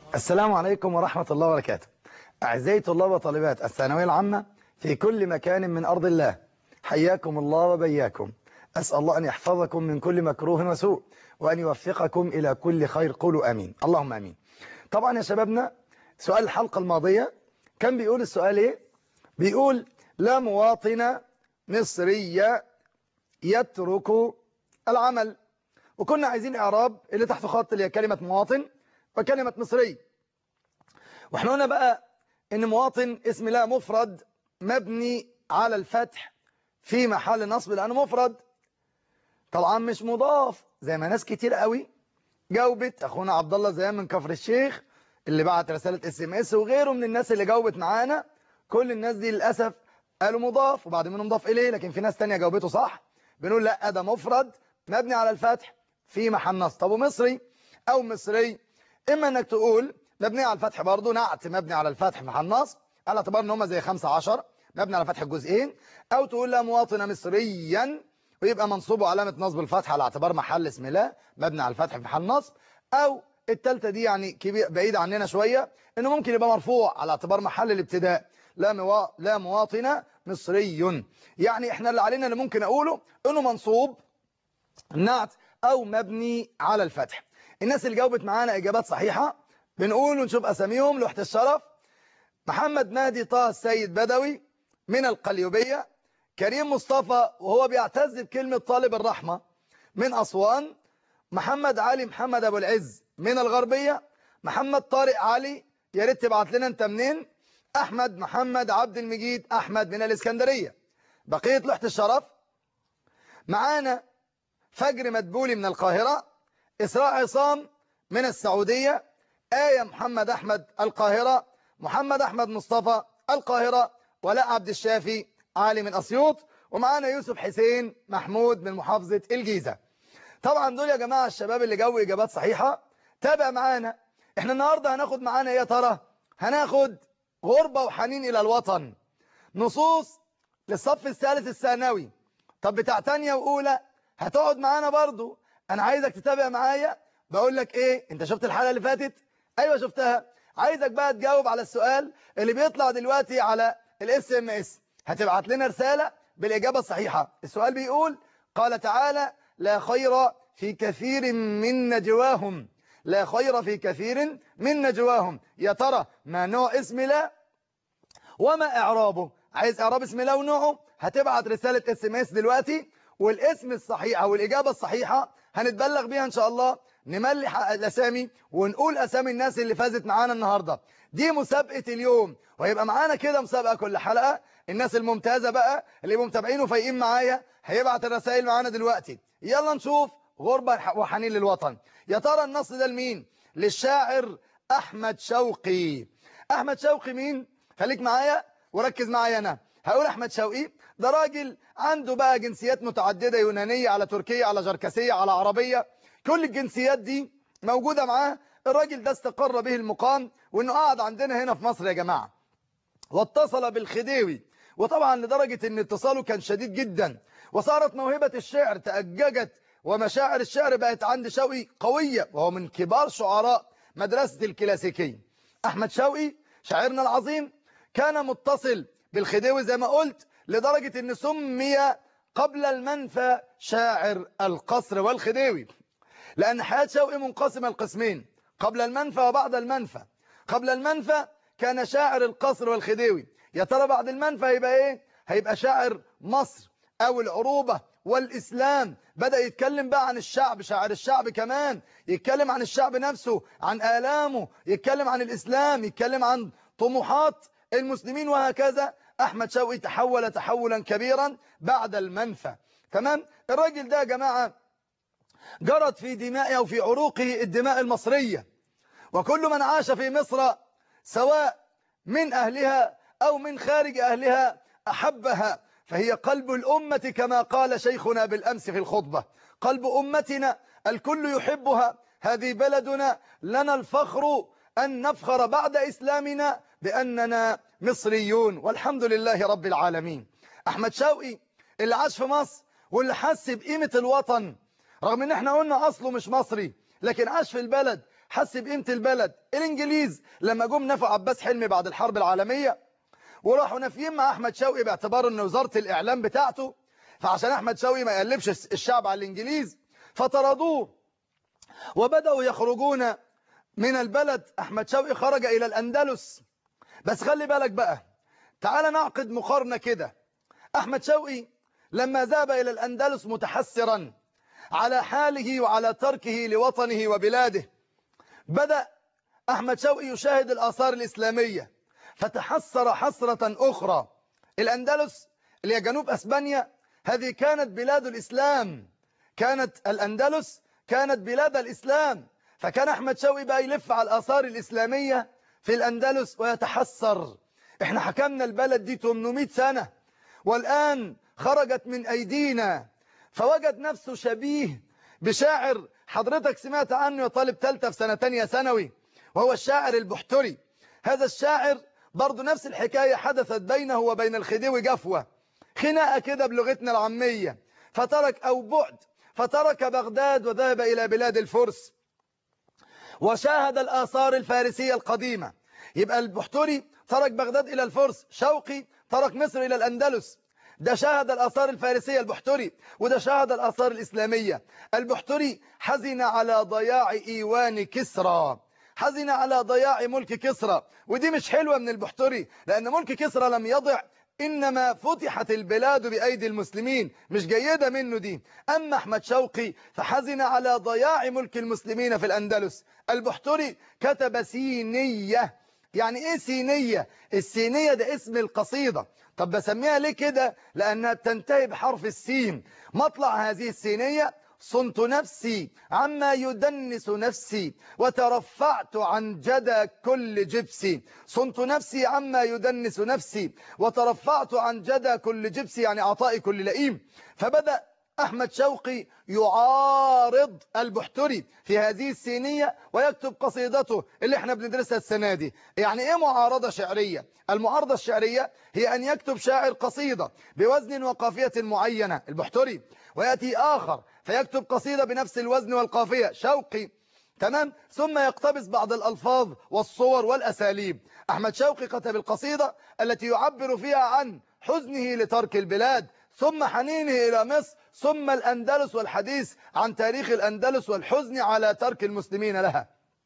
السلام عليكم ورحمة الله وبركاته أعزائي طلاب وطالبات الثانوية العامة في كل مكان من أرض الله حياكم الله وبياكم أسأل الله أن يحفظكم من كل مكروه وسوء وأن يوفقكم إلى كل خير قولوا أمين اللهم أمين طبعا يا شبابنا سؤال الحلقة الماضية كان بيقول السؤال إيه بيقول لا مواطن مصري يترك العمل وكنا عايزين إعراب اللي تحت خط اللي هي كلمة مواطن وكلمة مصري واحنا قلنا بقى ان مواطن اسم لا مفرد مبني على الفتح في محل نصب لانه مفرد طبعا مش مضاف زي ما ناس كتير قوي جاوبت اخونا عبد الله زيان من كفر الشيخ اللي بعت رسالة اس ام اس وغيره من الناس اللي جاوبت معانا كل الناس دي للاسف قالوا مضاف وبعد منهم مضاف اليه لكن في ناس تانية جاوبته صح بنقول لا ده مفرد مبني على الفتح في محل نصب طب ومصري او مصري اما انك تقول مبني على الفتح برضه نعت مبني على الفتح محل نصب على اعتبار ان هم زي 15 مبني على فتح الجزئين او تقول لا مواطن مصريا ويبقى منصوب علامة نصب الفتح على اعتبار محل اسم لا مبني على الفتح في محل نصب او التالتة دي يعني كبير بعيد عننا شوية انه ممكن يبقى مرفوع على اعتبار محل الابتداء لا موا... لا مواطن مصري يعني احنا اللي علينا اللي ممكن اقوله انه منصوب نعت او مبني على الفتح الناس اللي جاوبت معانا اجابات صحيحة بنقول ونشوف اساميهم لوحة الشرف محمد مهدي طه السيد بدوي من القليوبية كريم مصطفى وهو بيعتز بكلمة طالب الرحمة من أسوان محمد علي محمد أبو العز من الغربية محمد طارق علي يا ريت تبعت لنا انت منين أحمد محمد عبد المجيد أحمد من الإسكندرية بقية لوحة الشرف معانا فجر مدبولي من القاهرة إسراء عصام من السعودية آية محمد أحمد القاهرة محمد أحمد مصطفى القاهرة ولاء عبد الشافي علي من أسيوط ومعانا يوسف حسين محمود من محافظة الجيزة طبعا دول يا جماعة الشباب اللي جاوا إجابات صحيحة تابع معانا احنا النهاردة هناخد معانا ايه يا ترى هناخد غربة وحنين إلى الوطن نصوص للصف الثالث الثانوي طب بتاع تانية وأولى هتقعد معانا برضو أنا عايزك تتابع معايا بقول لك ايه انت شفت الحلقة اللي فاتت ايوه شفتها عايزك بقى تجاوب على السؤال اللي بيطلع دلوقتي على الاس ام اس هتبعت لنا رسالة بالإجابة الصحيحة السؤال بيقول قال تعالى لا خير في كثير من نجواهم لا خير في كثير من نجواهم يا ترى ما نوع اسم لا وما إعرابه عايز إعراب اسم لا ونوعه هتبعت رسالة اس ام اس دلوقتي والاسم الصحيح أو الإجابة الصحيحة هنتبلغ بيها إن شاء الله نملح الأسامي ونقول أسامي الناس اللي فازت معانا النهاردة دي مسابقة اليوم وهيبقى معانا كده مسابقة كل حلقة الناس الممتازة بقى اللي يبقوا متابعين وفايقين معايا هيبعت الرسائل معانا دلوقتي يلا نشوف غربة وحنين للوطن يا ترى النص ده لمين للشاعر أحمد شوقي أحمد شوقي مين خليك معايا وركز معايا أنا هقول أحمد شوقي ده راجل عنده بقى جنسيات متعددة يونانية على تركية على جركسية على عربية كل الجنسيات دي موجودة معاه الراجل ده استقر به المقام وانه قاعد عندنا هنا في مصر يا جماعة واتصل بالخديوي وطبعا لدرجة ان اتصاله كان شديد جدا وصارت موهبة الشعر تأججت ومشاعر الشعر بقت عند شوقي قوية وهو من كبار شعراء مدرسة الكلاسيكية أحمد شوقي شاعرنا العظيم كان متصل بالخديوي زي ما قلت لدرجة ان سمي قبل المنفى شاعر القصر والخديوي لأن حياة شوقي منقسمة القسمين قبل المنفى وبعد المنفى قبل المنفى كان شاعر القصر والخديوي يا ترى بعد المنفى هيبقى ايه هيبقى شاعر مصر او العروبة والإسلام بدأ يتكلم بقى عن الشعب شاعر الشعب كمان يتكلم عن الشعب نفسه عن آلامه يتكلم عن الإسلام يتكلم عن طموحات المسلمين وهكذا أحمد شوقي تحول تحولا كبيرا بعد المنفى تمام الراجل ده يا جماعة جرت في دمائه وفي عروقه الدماء المصرية وكل من عاش في مصر سواء من أهلها أو من خارج أهلها أحبها فهي قلب الأمة كما قال شيخنا بالأمس في الخطبة قلب أمتنا الكل يحبها هذه بلدنا لنا الفخر أن نفخر بعد إسلامنا بأننا مصريون والحمد لله رب العالمين أحمد شوقي اللي عاش في مصر واللي حس بقيمة الوطن رغم ان احنا قلنا اصله مش مصري لكن عاش في البلد حس بقيمة البلد الإنجليز لما جم نفوا عباس حلمي بعد الحرب العالمية وراحوا نافيين مع أحمد شوقي باعتبار أن وزارة الإعلام بتاعته فعشان أحمد شوقي ما يقلبش الشعب على الإنجليز فطردوه وبدأوا يخرجون من البلد أحمد شوقي خرج إلى الأندلس بس خلي بالك بقى تعال نعقد مقارنة كده أحمد شوقي لما ذهب إلى الأندلس متحسرا على حاله وعلى تركه لوطنه وبلاده بدأ أحمد شوقي يشاهد الآثار الإسلامية فتحسر حسرة أخرى الأندلس اللي هي جنوب أسبانيا هذه كانت بلاد الإسلام كانت الأندلس كانت بلاد الإسلام فكان أحمد شوقي بقى يلف على الآثار الإسلامية في الأندلس ويتحسر احنا حكمنا البلد دي 800 سنة والآن خرجت من أيدينا فوجد نفسه شبيه بشاعر حضرتك سمعت عنه يا طالب ثالثه في سنة تانية ثانوي وهو الشاعر البحتري هذا الشاعر برضه نفس الحكاية حدثت بينه وبين الخديوي جفوة خناقة كده بلغتنا العامية فترك أو بعد فترك بغداد وذهب إلى بلاد الفرس وشاهد الآثار الفارسية القديمة يبقى البحتري ترك بغداد إلى الفرس شوقي ترك مصر إلى الأندلس ده شاهد الآثار الفارسية البحتري وده شاهد الآثار الإسلامية البحتري حزن على ضياع إيوان كسرى حزن على ضياع ملك كسرى ودي مش حلوة من البحتري لأن ملك كسرى لم يضع إنما فتحت البلاد بأيدي المسلمين مش جيدة منه دي أما أحمد شوقي فحزن على ضياع ملك المسلمين في الأندلس البحتري كتب سينية يعني إيه سينية السينية ده اسم القصيدة طب بسميها ليه كده لأنها بتنتهي بحرف السين مطلع هذه السينية صنت نفسي عما يدنس نفسي وترفعت عن جدى كل جبسي صنت نفسي عما يدنس نفسي وترفعت عن جدى كل جبسي يعني عطاء كل لئيم فبدأ أحمد شوقي يعارض البحتري في هذه السينية ويكتب قصيدته اللي احنا بندرسها السنة دي يعني ايه معارضة شعرية المعارضة الشعرية هي أن يكتب شاعر قصيدة بوزن وقافية معينة البحتري ويأتي آخر فيكتب قصيدة بنفس الوزن والقافية شوقي تمام ثم يقتبس بعض الألفاظ والصور والأساليب أحمد شوقي كتب القصيدة التي يعبر فيها عن حزنه لترك البلاد ثم حنينه إلى مصر ثم الأندلس والحديث عن تاريخ الأندلس والحزن على ترك المسلمين لها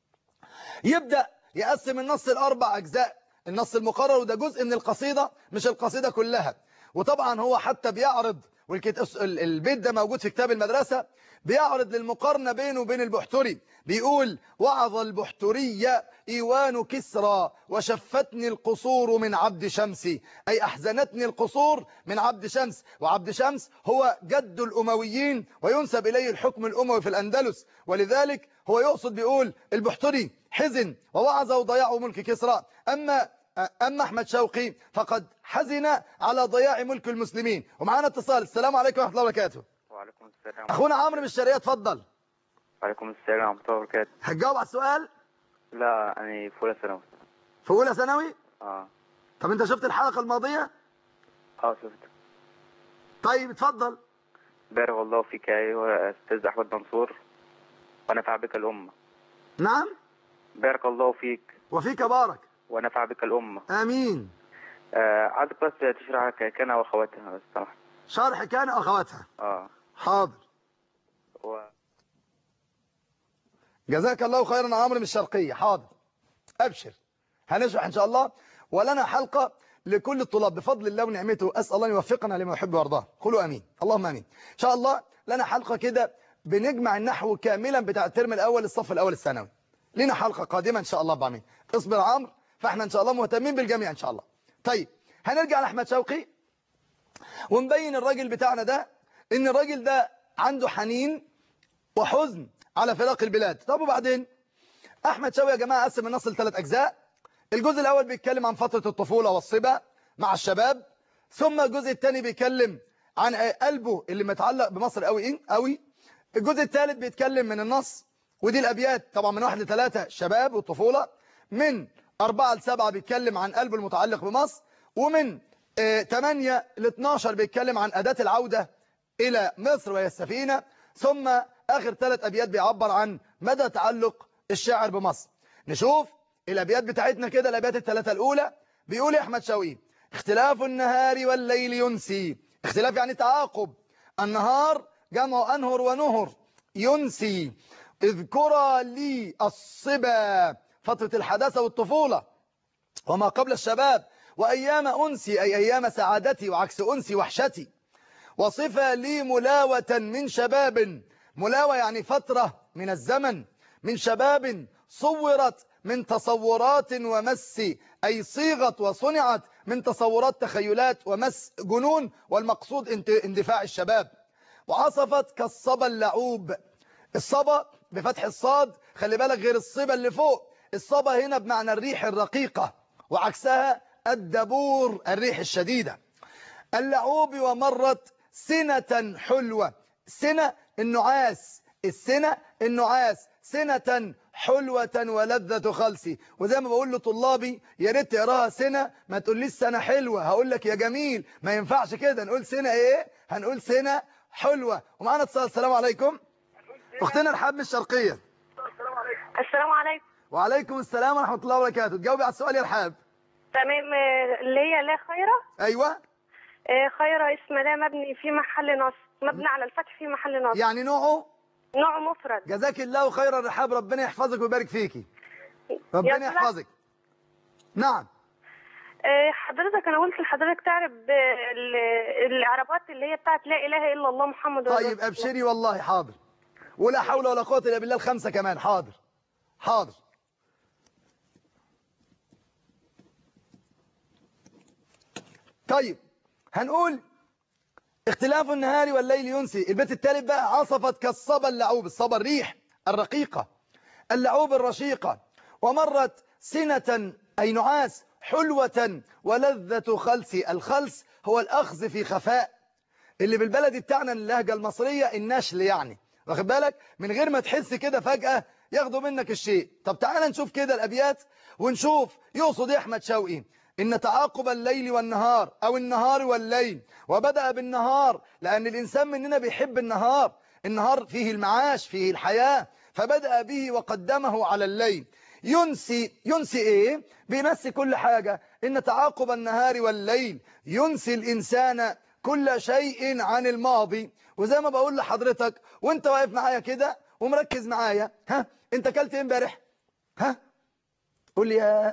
يبدأ يقسم النص الأربع أجزاء النص المقرر وده جزء من القصيدة مش القصيدة كلها وطبعا هو حتى بيعرض والبيت ده موجود في كتاب المدرسة بيعرض للمقارنة بينه وبين البحتري بيقول وعظ البحتري إيوان كسرى وشفتني القصور من عبد شمسي أي أحزنتني القصور من عبد شمس وعبد شمس هو جد الأمويين وينسب إليه الحكم الأموي في الأندلس ولذلك هو يقصد بيقول البحتري حزن ووعظ وضياع ملك كسرى أما أما أحمد شوقي فقد حزن على ضياع ملك المسلمين ومعانا اتصال السلام عليكم ورحمة الله وبركاته وعليكم السلام أخونا عمرو من الشرقية اتفضل وعليكم السلام ورحمة الله وبركاته هتجاوب على السؤال لا أنا في أولى ثانوي في أولى ثانوي اه طب أنت شفت الحلقة الماضية اه شفت طيب اتفضل بارك الله فيك يا أيها الأستاذ أحمد منصور ونفع بك الأمة نعم بارك الله فيك وفيك بارك ونفع بك الأمة آمين آه عايزك بس تشرح كان وأخواتها بس سمحت شرح كان أخواتها اه حاضر و... جزاك الله خيرا عمرو من الشرقية حاضر أبشر هنشرح إن شاء الله ولنا حلقة لكل الطلاب بفضل الله ونعمته أسأل الله أن يوفقنا لما يحب ويرضاه قولوا أمين اللهم أمين إن شاء الله لنا حلقة كده بنجمع النحو كاملا بتاع الترم الأول الصف الأول الثانوي لنا حلقة قادمة إن شاء الله بعمين اصبر عمرو فاحنا إن شاء الله مهتمين بالجميع إن شاء الله طيب هنرجع لأحمد شوقي ونبين الراجل بتاعنا ده إن الراجل ده عنده حنين وحزن على فراق البلاد طب وبعدين أحمد شوقي يا جماعة قسم النص لثلاث أجزاء الجزء الأول بيتكلم عن فترة الطفولة والصبا مع الشباب ثم الجزء الثاني بيتكلم عن قلبه اللي متعلق بمصر قوي إيه قوي الجزء الثالث بيتكلم من النص ودي الأبيات طبعا من واحد لثلاثة الشباب والطفولة من أربعة لسبعة بيتكلم عن قلبه المتعلق بمصر ومن آه 8 ل 12 بيتكلم عن أداة العودة إلى مصر وهي السفينة ثم آخر ثلاث أبيات بيعبر عن مدى تعلق الشاعر بمصر نشوف الأبيات بتاعتنا كده الأبيات الثلاثة الأولى بيقول يا أحمد شوقي اختلاف النهار والليل ينسي اختلاف يعني تعاقب النهار جمع أنهر ونهر ينسي اذكر لي الصبا فترة الحداثة والطفولة وما قبل الشباب وأيام أنسي أي أيام سعادتي وعكس أنسي وحشتي وصفة لي ملاوة من شباب ملاوة يعني فترة من الزمن من شباب صورت من تصورات ومس أي صيغت وصنعت من تصورات تخيلات ومس جنون والمقصود اندفاع الشباب وعصفت كالصبا اللعوب الصبا بفتح الصاد خلي بالك غير الصبا اللي فوق الصبا هنا بمعنى الريح الرقيقة وعكسها الدبور الريح الشديدة اللعوب ومرت سنة حلوة سنة النعاس السنة النعاس سنة حلوة ولذة خلسي وزي ما بقول لطلابي يا ريت تقراها سنة ما تقوليش سنة حلوة هقول لك يا جميل ما ينفعش كده نقول سنة ايه هنقول سنة حلوة ومعانا اتصال السلام عليكم اختنا الحب الشرقية السلام عليكم وعليكم السلام ورحمة الله وبركاته تجاوبي على السؤال يا رحاب تمام آه، اللي هي لا خيرة ايوه آه، خيرة اسم لا مبني في محل نصب مبني على الفتح في محل نصب يعني نوعه نوع مفرد جزاك الله خيرا رحاب ربنا يحفظك ويبارك فيكي ربنا يا يحفظك نعم آه، حضرتك انا قلت لحضرتك تعرف آه، ال- الاعرابات اللي هي بتاعت لا اله الا الله محمد رسول طيب الله. ابشري والله حاضر ولا حول ولا قوة الا بالله الخمسة كمان حاضر حاضر طيب هنقول اختلاف النهار والليل ينسي البيت الثالث بقى عصفت كالصبا اللعوب الصبا الريح الرقيقة اللعوب الرشيقة ومرت سنة أي نعاس حلوة ولذة خلس الخلس هو الأخذ في خفاء اللي بالبلد بتاعنا اللهجة المصرية النشل يعني واخد بالك من غير ما تحس كده فجأة ياخدوا منك الشيء طب تعال نشوف كده الأبيات ونشوف يقصد إيه أحمد شوقي إن تعاقب الليل والنهار أو النهار والليل وبدأ بالنهار لأن الإنسان مننا بيحب النهار النهار فيه المعاش فيه الحياة فبدأ به وقدمه على الليل ينسي ينسي ايه بينسي كل حاجة ان تعاقب النهار والليل ينسي الانسان كل شيء عن الماضي وزي ما بقول لحضرتك وانت واقف معايا كده ومركز معايا ها انت اكلت ايه امبارح ها قول لي يا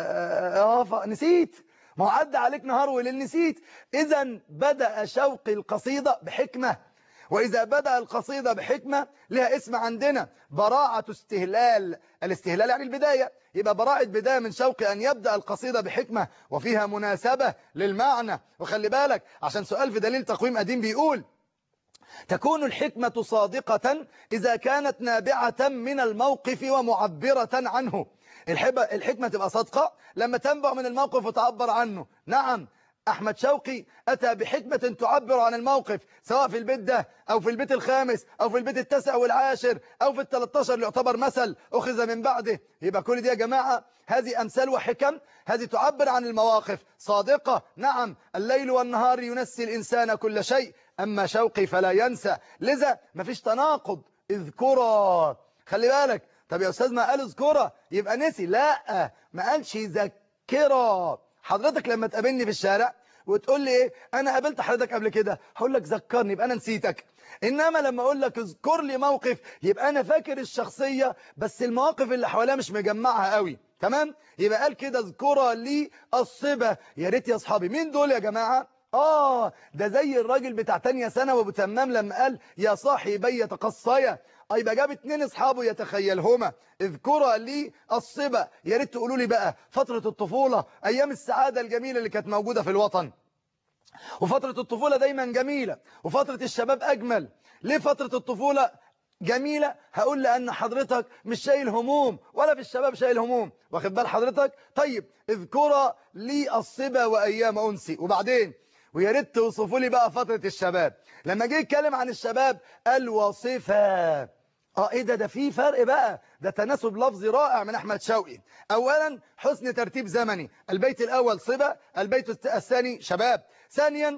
اه ف- نسيت ما هو عدى عليك نهار وليل نسيت اذا بدأ شوق القصيدة بحكمة وإذا بدأ القصيدة بحكمة لها اسم عندنا براعة استهلال الاستهلال يعني البداية يبقى براعة بداية من شوق أن يبدأ القصيدة بحكمة وفيها مناسبة للمعنى وخلي بالك عشان سؤال في دليل تقويم قديم بيقول تكون الحكمة صادقة إذا كانت نابعة من الموقف ومعبرة عنه الحب- الحكمة تبقى صادقة لما تنبع من الموقف وتعبر عنه نعم أحمد شوقي أتى بحكمة تعبر عن الموقف سواء في البيت ده أو في البيت الخامس أو في البيت التاسع والعاشر أو في التلتاشر اللي يعتبر مثل أخذ من بعده يبقى كل دي يا جماعة هذه أمثال وحكم هذه تعبر عن المواقف صادقة نعم الليل والنهار ينسي الإنسان كل شيء أما شوقي فلا ينسى لذا مفيش تناقض اذكرا خلي بالك طب يا أستاذ ما قال اذكرا يبقى نسي لا ما قالش ذكرا حضرتك لما تقابلني في الشارع وتقول لي ايه انا قابلت حضرتك قبل كده هقول لك ذكرني يبقى انا نسيتك انما لما اقول لك اذكر لي موقف يبقى انا فاكر الشخصية بس المواقف اللي حواليها مش مجمعها قوي تمام يبقى قال كده اذكرها لي الصبا يا ريت يا اصحابي مين دول يا جماعة آه ده زي الراجل بتاع تانية سنة وابو تمام لما قال يا صاحبي يتقصيا أي يبقى جاب اتنين اصحابه يتخيلهما اذكرا لي الصبا يا ريت تقولوا لي بقى فترة الطفولة أيام السعادة الجميلة اللي كانت موجودة في الوطن وفترة الطفولة دايما جميلة وفترة الشباب أجمل ليه فترة الطفولة جميلة هقول لأن حضرتك مش شايل هموم ولا في الشباب شايل هموم واخد بال حضرتك طيب اذكرا لي الصبا وأيام أنسي وبعدين ويا ريت توصفوا لي بقى فترة الشباب لما جه يتكلم عن الشباب قال وصفة اه ايه ده ده في فرق بقى ده تناسب لفظي رائع من احمد شوقي اولا حسن ترتيب زمني البيت الاول صبا البيت الثاني شباب ثانيا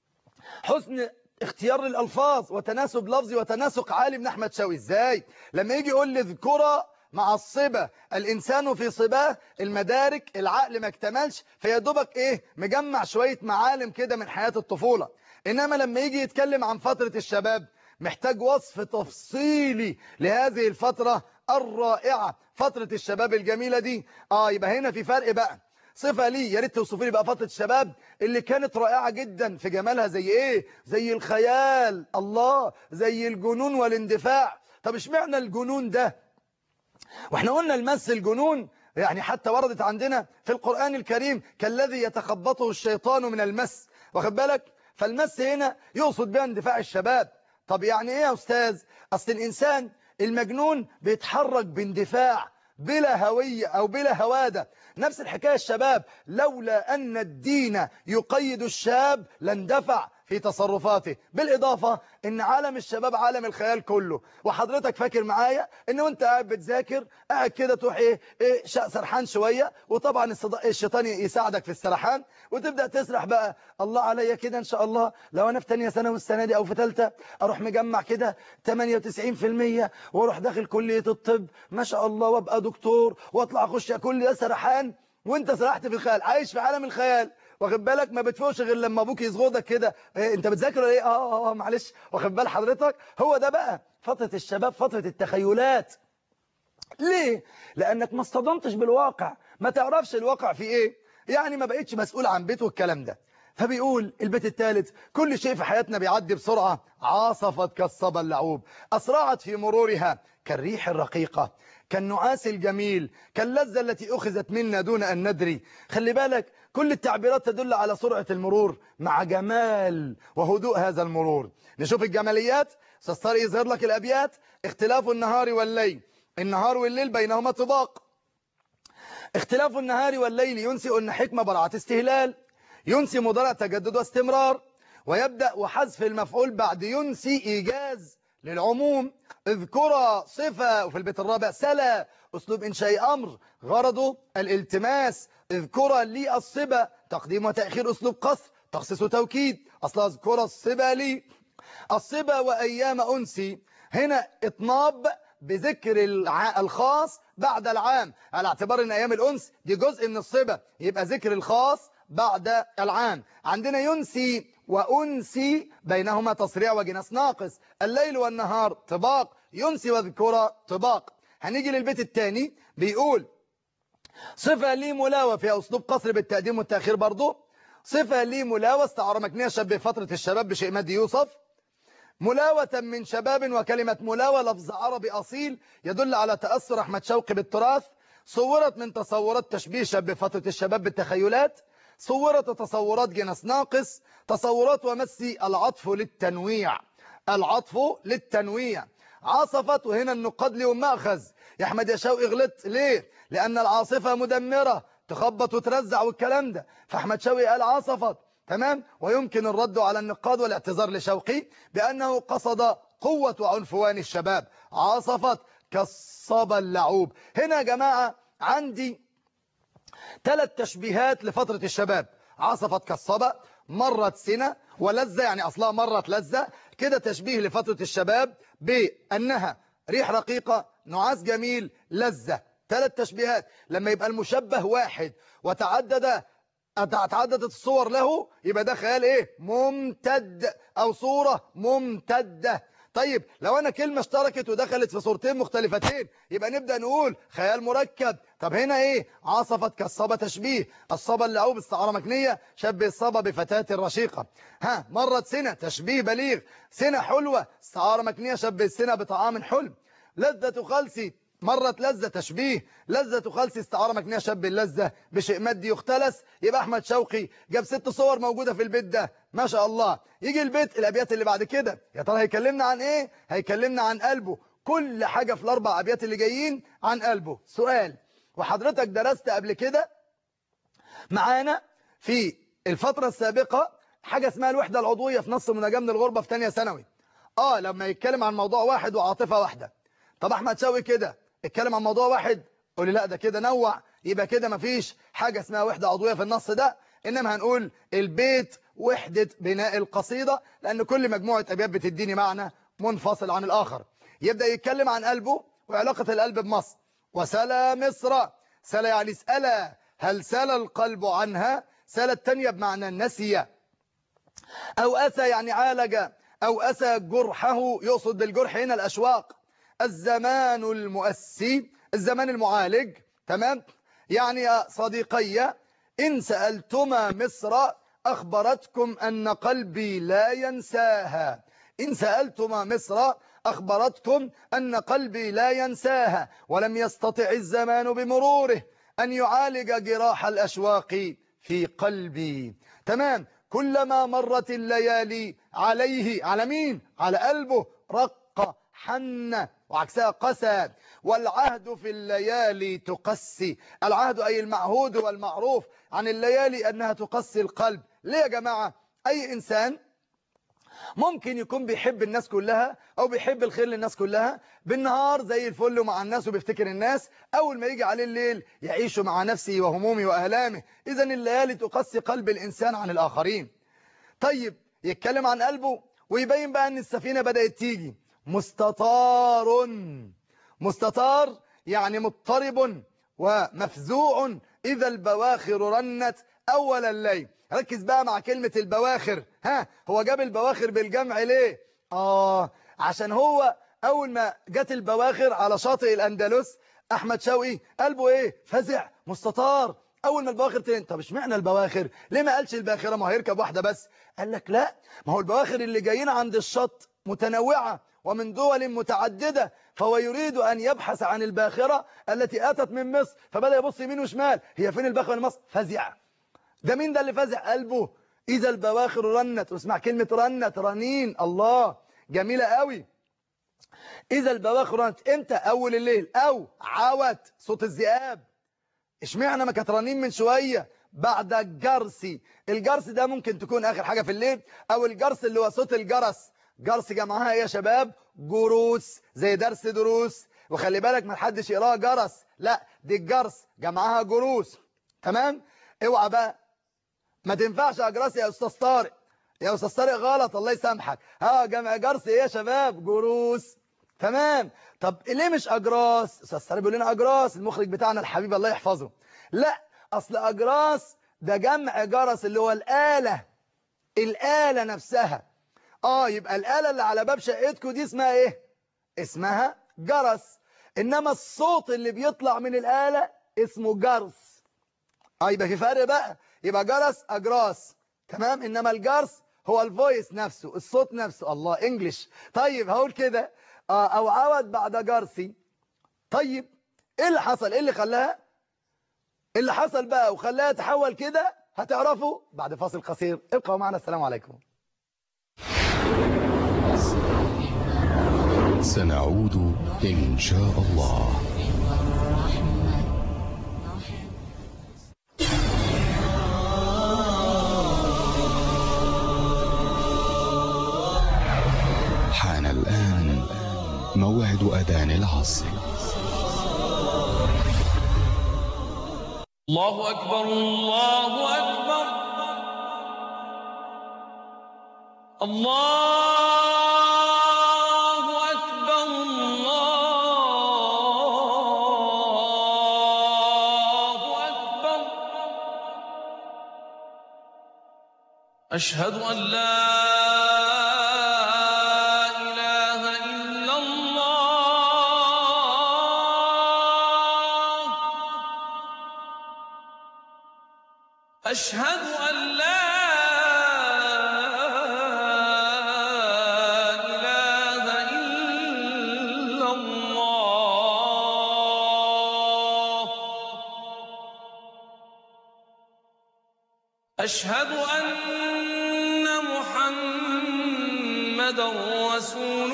حسن اختيار الالفاظ وتناسب لفظي وتناسق عالي من احمد شوقي ازاي لما يجي يقول لي اذكرى معصبة الإنسان في صباه المدارك العقل ما اكتملش فيدوبك إيه مجمع شوية معالم كده من حياة الطفولة إنما لما يجي يتكلم عن فترة الشباب محتاج وصف تفصيلي لهذه الفترة الرائعة فترة الشباب الجميلة دي آه يبقى هنا في فرق بقى صفة لي يا ريت توصفي لي بقى فترة الشباب اللي كانت رائعة جدا في جمالها زي ايه زي الخيال الله زي الجنون والاندفاع طب اشمعنى الجنون ده واحنا قلنا المس الجنون يعني حتى وردت عندنا في القرآن الكريم كالذي يتخبطه الشيطان من المس واخد بالك فالمس هنا يقصد بها اندفاع الشباب طب يعني ايه يا استاذ اصل الانسان المجنون بيتحرك باندفاع بلا هوية أو بلا هوادة نفس الحكاية الشباب لولا أن الدين يقيد الشاب لاندفع في تصرفاته بالإضافة أن عالم الشباب عالم الخيال كله وحضرتك فاكر معايا أنه وانت قاعد بتذاكر قاعد كده تروح إيه, إيه سرحان شوية وطبعا الشيطان يساعدك في السرحان وتبدأ تسرح بقى الله عليا كده إن شاء الله لو أنا في تانية سنة والسنة دي أو في ثالثه أروح مجمع كده 98% وأروح داخل كلية الطب ما شاء الله وأبقى دكتور وأطلع أخش كل ده سرحان وانت سرحت في الخيال عايش في عالم الخيال واخد بالك ما بتفوقش غير لما ابوك يصغدك كده إيه انت بتذاكر ولا ايه اه اه, آه معلش واخد بال حضرتك هو ده بقى فترة الشباب فترة التخيلات ليه لانك ما اصطدمتش بالواقع ما تعرفش الواقع في ايه يعني ما بقيتش مسؤول عن بيت والكلام ده فبيقول البيت الثالث كل شيء في حياتنا بيعدي بسرعة عاصفت كالصبا اللعوب أسرعت في مرورها كالريح الرقيقة كالنعاس الجميل كاللذة التي أخذت منا دون أن ندري خلي بالك كل التعبيرات تدل على سرعة المرور مع جمال وهدوء هذا المرور نشوف الجماليات سستار يظهر لك الأبيات اختلاف النهار والليل النهار والليل بينهما طباق اختلاف النهار والليل ينسئ أن حكمة براعة استهلال ينسي مضارع تجدد واستمرار ويبدأ وحذف المفعول بعد ينسي إيجاز للعموم اذكر صفة وفي البيت الرابع سلا أسلوب إنشاء أمر غرضه الالتماس اذكر لي الصبا تقديم وتأخير أسلوب قصر تخصيص توكيد أصلا اذكر الصبا لي الصبا وأيام أنسي هنا اطناب بذكر الخاص بعد العام على اعتبار ان ايام الانس دي جزء من الصبا يبقى ذكر الخاص بعد العام عندنا ينسي وأنسي بينهما تصريع وجناس ناقص الليل والنهار طباق ينسي وذكرى طباق هنيجي للبيت الثاني بيقول صفة لي ملاوة فيها أسلوب قصر بالتقديم والتأخير برضو صفة لي ملاوة استعارة مكنية شبه فترة الشباب بشيء مادي يوصف ملاوة من شباب وكلمة ملاوة لفظ عربي أصيل يدل على تأثر أحمد شوقي بالتراث صورت من تصورات تشبيه شبه فترة الشباب بالتخيلات صورت تصورات جنس ناقص تصورات ومسي العطف للتنويع العطف للتنويع عاصفت وهنا النقاد لهم مأخذ يا احمد يا شوقي غلطت ليه لأن العاصفة مدمرة تخبط وترزع والكلام ده فاحمد شوقي قال عاصفت تمام ويمكن الرد على النقاد والاعتذار لشوقي بأنه قصد قوة وعنفوان الشباب عاصفت كالصبا اللعوب هنا يا جماعة عندي ثلاث تشبيهات لفترة الشباب عاصفت كالصبا مرت سنة ولذة يعني أصلها مرت لذة كده تشبيه لفترة الشباب بأنها ريح رقيقة نعاس جميل لذة ثلاث تشبيهات لما يبقى المشبه واحد وتعدد تعددت الصور له يبقى ده خيال ايه ممتد او صورة ممتدة طيب لو انا كلمة اشتركت ودخلت في صورتين مختلفتين يبقى نبدأ نقول خيال مركب طب هنا ايه عاصفت كالصبا تشبيه الصبا اللعوب استعارة مكنية شبه الصبا بفتاة رشيقة ها مرت سنة تشبيه بليغ سنة حلوة استعارة مكنية شبه السنة بطعام حلم لذة خلسي مرت لذة تشبيه لذة خلسي استعارة مكنية شب اللذة بشيء مادي يختلس يبقى أحمد شوقي جاب ست صور موجودة في البيت ده ما شاء الله يجي البيت الأبيات اللي بعد كده يا ترى هيكلمنا عن إيه هيكلمنا عن قلبه كل حاجة في الأربع أبيات اللي جايين عن قلبه سؤال وحضرتك درست قبل كده معانا في الفترة السابقة حاجة اسمها الوحدة العضوية في نص مناجاة من الغربة في تانية ثانوي آه لما يتكلم عن موضوع واحد وعاطفة واحدة طب أحمد شوقي كده اتكلم عن موضوع واحد قول لي لا ده كده نوع يبقى كده مفيش حاجة اسمها وحدة عضوية في النص ده إنما هنقول البيت وحدة بناء القصيدة لأن كل مجموعة أبيات بتديني معنى منفصل عن الآخر يبدأ يتكلم عن قلبه وعلاقة القلب بمصر وسلى مصر سلى يعني سأل هل سلى القلب عنها سلى التانية بمعنى نسي أو أسى يعني عالج أو أسى جرحه يقصد بالجرح هنا الأشواق الزمان المؤسي الزمان المعالج تمام يعني يا صديقي إن سألتما مصر أخبرتكم أن قلبي لا ينساها إن سألتما مصر أخبرتكم أن قلبي لا ينساها ولم يستطع الزمان بمروره أن يعالج جراح الأشواق في قلبي تمام كلما مرت الليالي عليه على مين على قلبه رق حن وعكسها قسى والعهد في الليالي تقسي العهد أي المعهود والمعروف عن الليالي أنها تقسي القلب ليه يا جماعة أي إنسان ممكن يكون بيحب الناس كلها أو بيحب الخير للناس كلها بالنهار زي الفل مع الناس وبيفتكر الناس أول ما يجي عليه الليل يعيش مع نفسه وهمومه وأهلامه إذا الليالي تقسي قلب الإنسان عن الآخرين طيب يتكلم عن قلبه ويبين بقى أن السفينة بدأت تيجي مستطار مستطار يعني مضطرب ومفزوع إذا البواخر رنت أول الليل ركز بقى مع كلمة البواخر ها هو جاب البواخر بالجمع ليه آه عشان هو أول ما جت البواخر على شاطئ الأندلس أحمد شوقي قلبه إيه فزع مستطار أول ما البواخر تين طب اشمعنى البواخر ليه ما قالش الباخرة ما هيركب واحدة بس قال لك لا ما هو البواخر اللي جايين عند الشط متنوعة ومن دول متعددة فهو يريد أن يبحث عن الباخرة التي أتت من مصر فبدأ يبص يمين وشمال هي فين الباخرة من مصر فزع ده مين ده اللي فزع قلبه إذا البواخر رنت واسمع كلمة رنت رنين الله جميلة قوي إذا البواخر رنت امتى أول الليل أو عوت صوت الذئاب اشمعنى ما كانت رنين من شوية بعد الجرسي الجرس ده ممكن تكون آخر حاجة في الليل أو الجرس اللي هو صوت الجرس جرس جمعها يا شباب جروس زي درس دروس وخلي بالك ما حدش يقراها جرس لا دي الجرس جمعها جروس تمام اوعى بقى ما تنفعش اجراس يا استاذ طارق يا استاذ طارق غلط الله يسامحك ها جمع جرس ايه يا شباب جروس تمام طب ليه مش اجراس استاذ طارق بيقول لنا اجراس المخرج بتاعنا الحبيب الله يحفظه لا اصل اجراس ده جمع جرس اللي هو الاله الاله نفسها اه يبقى الاله اللي على باب شقتكم دي اسمها ايه اسمها جرس انما الصوت اللي بيطلع من الاله اسمه جرس اه يبقى في فرق بقى يبقى جرس اجراس تمام انما الجرس هو الفويس نفسه الصوت نفسه الله انجلش طيب هقول كده آه او عود بعد جرسي طيب ايه اللي حصل ايه اللي خلاها اللي حصل بقى وخلاها تحول كده هتعرفوا بعد فاصل قصير ابقوا معنا السلام عليكم سنعود إن شاء الله حان الآن موعد أذان العصر الله أكبر الله أكبر الله أكبر الله أكبر أشهد أن لا إله إلا الله أشهد أن لا إله إلا الله أشهد أن محمدا رسول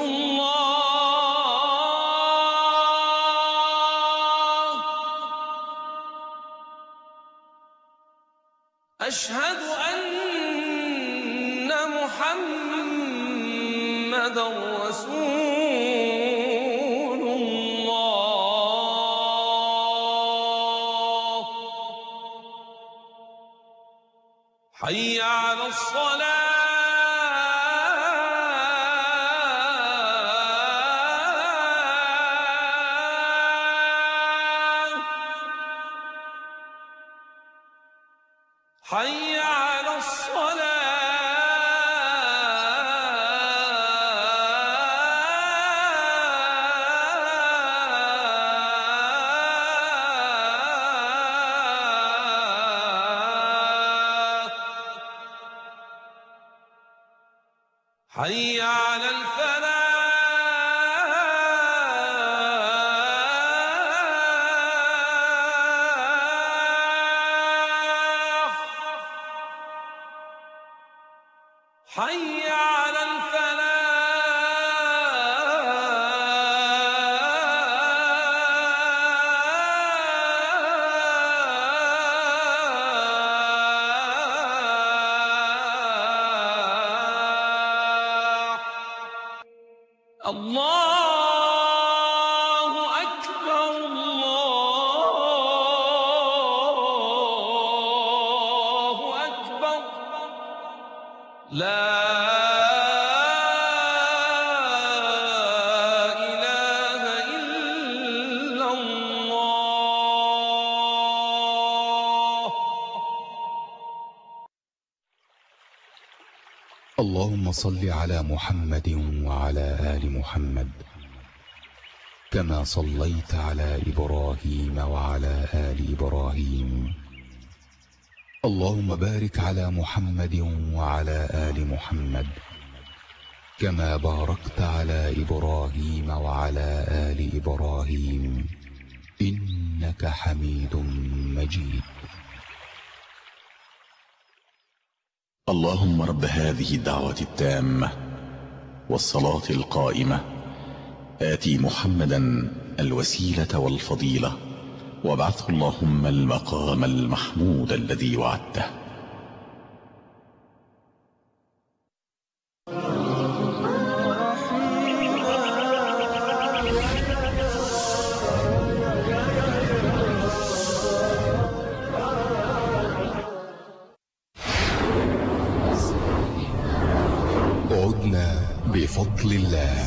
الله أشهد أن محمدا رسول الله حي على الصلاة حي على الفلاح حي على الفلاح الله أكبر الله أكبر لا إله إلا الله اللهم صل على محمد وعلى آل محمد كما صليت على إبراهيم وعلى آل إبراهيم اللهم بارك على محمد وعلى آل محمد كما باركت على إبراهيم وعلى آل إبراهيم إنك حميد مجيد اللهم رب هذه الدعوة التامة والصلاة القائمة آتي محمدا الوسيلة والفضيلة وابعثه اللهم المقام المحمود الذي وعدته عدنا بفضل الله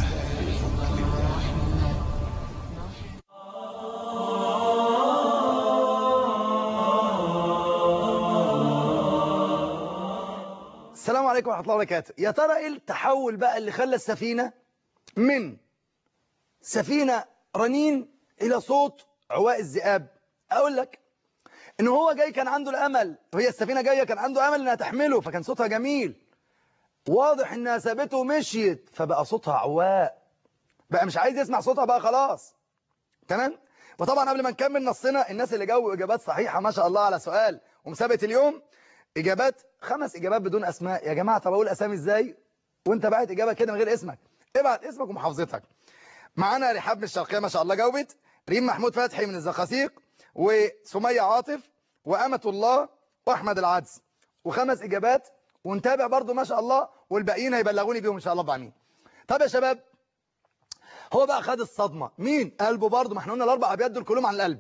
السلام عليكم ورحمة الله وبركاته يا ترى ايه التحول بقى اللي خلى السفينة من سفينة رنين إلى صوت عواء الذئاب أقول لك إن هو جاي كان عنده الأمل وهي السفينة جاية كان عنده أمل إنها تحمله فكان صوتها جميل واضح إنها سابته ومشيت فبقى صوتها عواء بقى مش عايز يسمع صوتها بقى خلاص تمام وطبعا قبل ما نكمل نصنا الناس اللي جاوبوا إجابات صحيحة ما شاء الله على سؤال ومسابقة اليوم إجابات خمس إجابات بدون أسماء يا جماعة طب أقول أسامي إزاي وأنت بعت إجابة كده من غير اسمك ابعت اسمك ومحافظتك معانا رحاب من الشرقية ما شاء الله جاوبت ريم محمود فتحي من الزقاسيق وسمية عاطف وأمة الله وأحمد العدس وخمس إجابات ونتابع برضو ما شاء الله والباقيين هيبلغوني بيهم إن شاء الله بعمين طب يا شباب هو بقى خد الصدمة مين قلبه برضو ما احنا قلنا الأربع أبيات دول كلهم عن القلب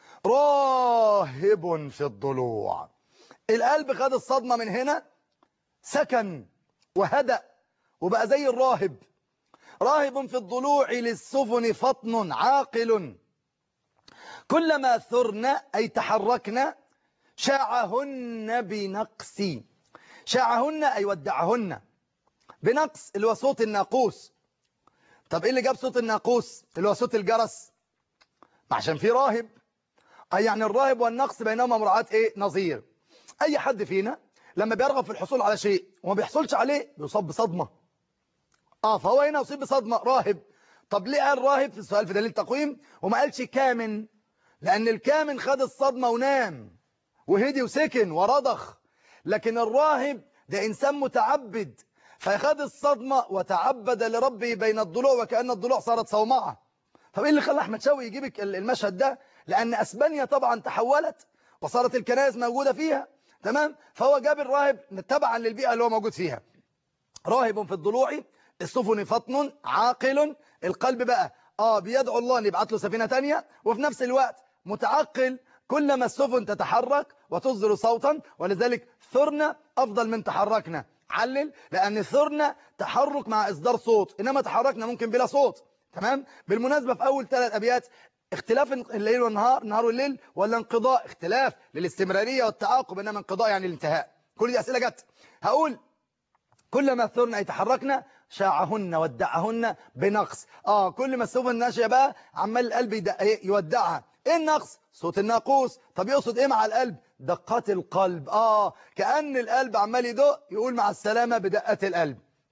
راهب في الضلوع القلب خد الصدمة من هنا سكن وهدأ وبقى زي الراهب راهب في الضلوع للسفن فطن عاقل كلما ثرنا أي تحركنا شاعهن بنقص شاعهن أي ودعهن بنقص اللي هو صوت الناقوس طب إيه اللي جاب صوت الناقوس اللي هو صوت الجرس عشان في راهب أي يعني الراهب والنقص بينهما مراعاة إيه نظير أي حد فينا لما بيرغب في الحصول على شيء وما بيحصلش عليه بيصاب بصدمة اه فهو هنا يصيب بصدمة راهب طب ليه قال راهب في السؤال في دليل التقويم وما قالش كامن لأن الكامن خد الصدمة ونام وهدي وسكن ورضخ لكن الراهب ده إنسان متعبد فخد الصدمة وتعبد لربه بين الضلوع وكأن الضلوع صارت صومعة طب إيه اللي خلى أحمد شوقي يجيبك المشهد ده لأن أسبانيا طبعا تحولت وصارت الكنائس موجودة فيها تمام فهو جاب الراهب تبعا للبيئة اللي هو موجود فيها راهب في الضلوع السفن فطن عاقل القلب بقى اه بيدعو الله ان يبعت له سفينة تانية وفي نفس الوقت متعقل كلما السفن تتحرك وتصدر صوتا ولذلك ثرنا افضل من تحركنا علل لان ثرنا تحرك مع اصدار صوت انما تحركنا ممكن بلا صوت تمام بالمناسبة في اول ثلاث ابيات اختلاف الليل والنهار النهار والليل ولا انقضاء اختلاف للاستمرارية والتعاقب انما انقضاء يعني الانتهاء كل دي اسئلة جت هقول كلما ثرنا يتحركنا شاعهن ودعهن بنقص اه كل ما السفن ناشيه بقى عمال القلب يدق- إيه؟ يودعها ايه النقص صوت الناقوس طب يقصد ايه مع القلب دقات القلب اه كأن القلب عمال يدق يقول مع السلامة بدقات القلب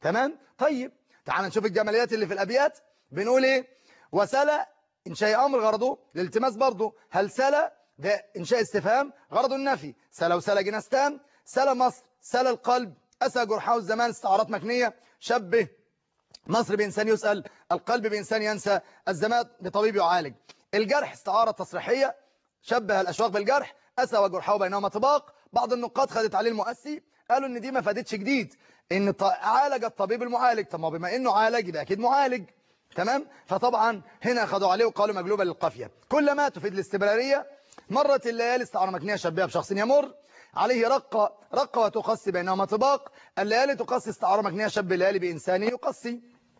تمام طيب تعال نشوف الجماليات اللي في الأبيات بنقول إيه وسلا إنشاء أمر غرضه الالتماس برضه هل سلا ده إنشاء استفهام غرضه النفي سلا وسلا جنستان سلا مصر سلا القلب أسى جرحاه الزمان استعارات مكنية شبه مصر بإنسان يسأل القلب بإنسان ينسى الزمان بطبيب يعالج الجرح استعارة تصريحية شبه الأشواق بالجرح أسى وجرحه بينهما طباق بعض النقاد خدت عليه المؤسي قالوا ان دي ما فادتش جديد ان ط- عالج الطبيب المعالج طب ما بما انه عالج يبقى اكيد معالج تمام فطبعا هنا خدوا عليه وقالوا مقلوبة للقافية كلما تفيد الاستمرارية مرت الليالي استعارة مكنية شبيهة بشخص يمر عليه رقة رقة وتقصي بينهما طباق الليالي تقصي استعارة مكنية شب الليالي بإنسان يقصي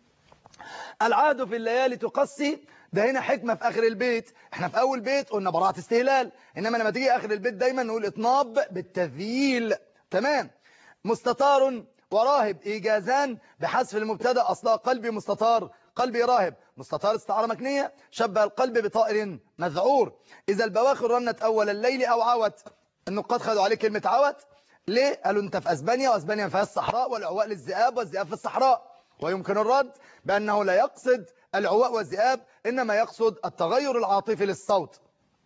العاد في الليالي تقصي ده هنا حكمة في آخر البيت احنا في أول بيت قلنا براعة استهلال إنما لما تيجي آخر البيت دايما نقول إطناب بالتذييل تمام مستطار وراهب إيجازان بحذف المبتدا أصلها قلبي مستطار قلبي راهب مستطار استعارة مكنية شبه القلب بطائر مذعور إذا البواخر رنت أول الليل أو عوت النقاد خدوا عليه كلمة عوت ليه؟ قالوا انت في أسبانيا وأسبانيا فيها الصحراء والعواء للذئاب والذئاب في الصحراء ويمكن الرد بأنه لا يقصد العواء والذئاب إنما يقصد التغير العاطفي للصوت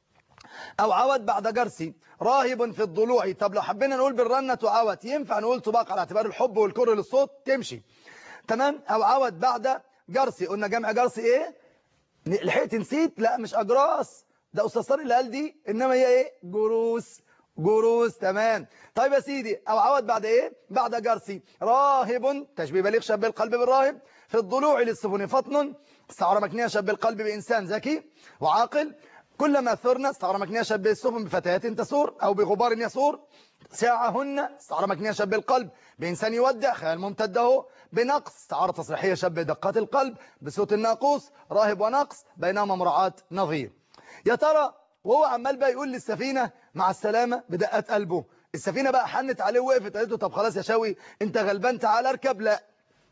أو عود بعد جرسي راهب في الضلوع طب لو حبينا نقول بالرنة وعوت ينفع نقول طباق على اعتبار الحب والكره للصوت تمشي تمام أو عود بعد جرسي قلنا جمع جرسي إيه لحقت نسيت لا مش أجراس ده أستاذ صار اللي قال دي إنما هي إيه جروس جروس تمام طيب يا سيدي أو عود بعد إيه بعد جرسي راهب تشبيه بليغ شاب القلب بالراهب في الضلوع للسفن فطن استعارة مكنية شاب القلب بإنسان ذكي وعاقل كلما ثرنا استعارة مكنية شاب السفن بفتيات تسور أو بغبار يسور ساعهن استعارة مكنية شاب القلب بإنسان يودع خيال ممتد اهو بنقص استعارة تصريحية شاب دقات القلب بصوت الناقوس راهب ونقص بينهما مراعاة نظير يا ترى وهو عمال بقى يقول للسفينة مع السلامة بدقات قلبه السفينة بقى حنت عليه ووقفت قالت له طب خلاص يا شاوي انت غلبان تعال اركب لا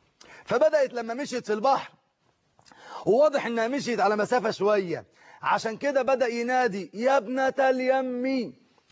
فبدأت لما مشيت في البحر وواضح انها مشيت على مسافة شوية عشان كده بدأ ينادي يا ابنة اليم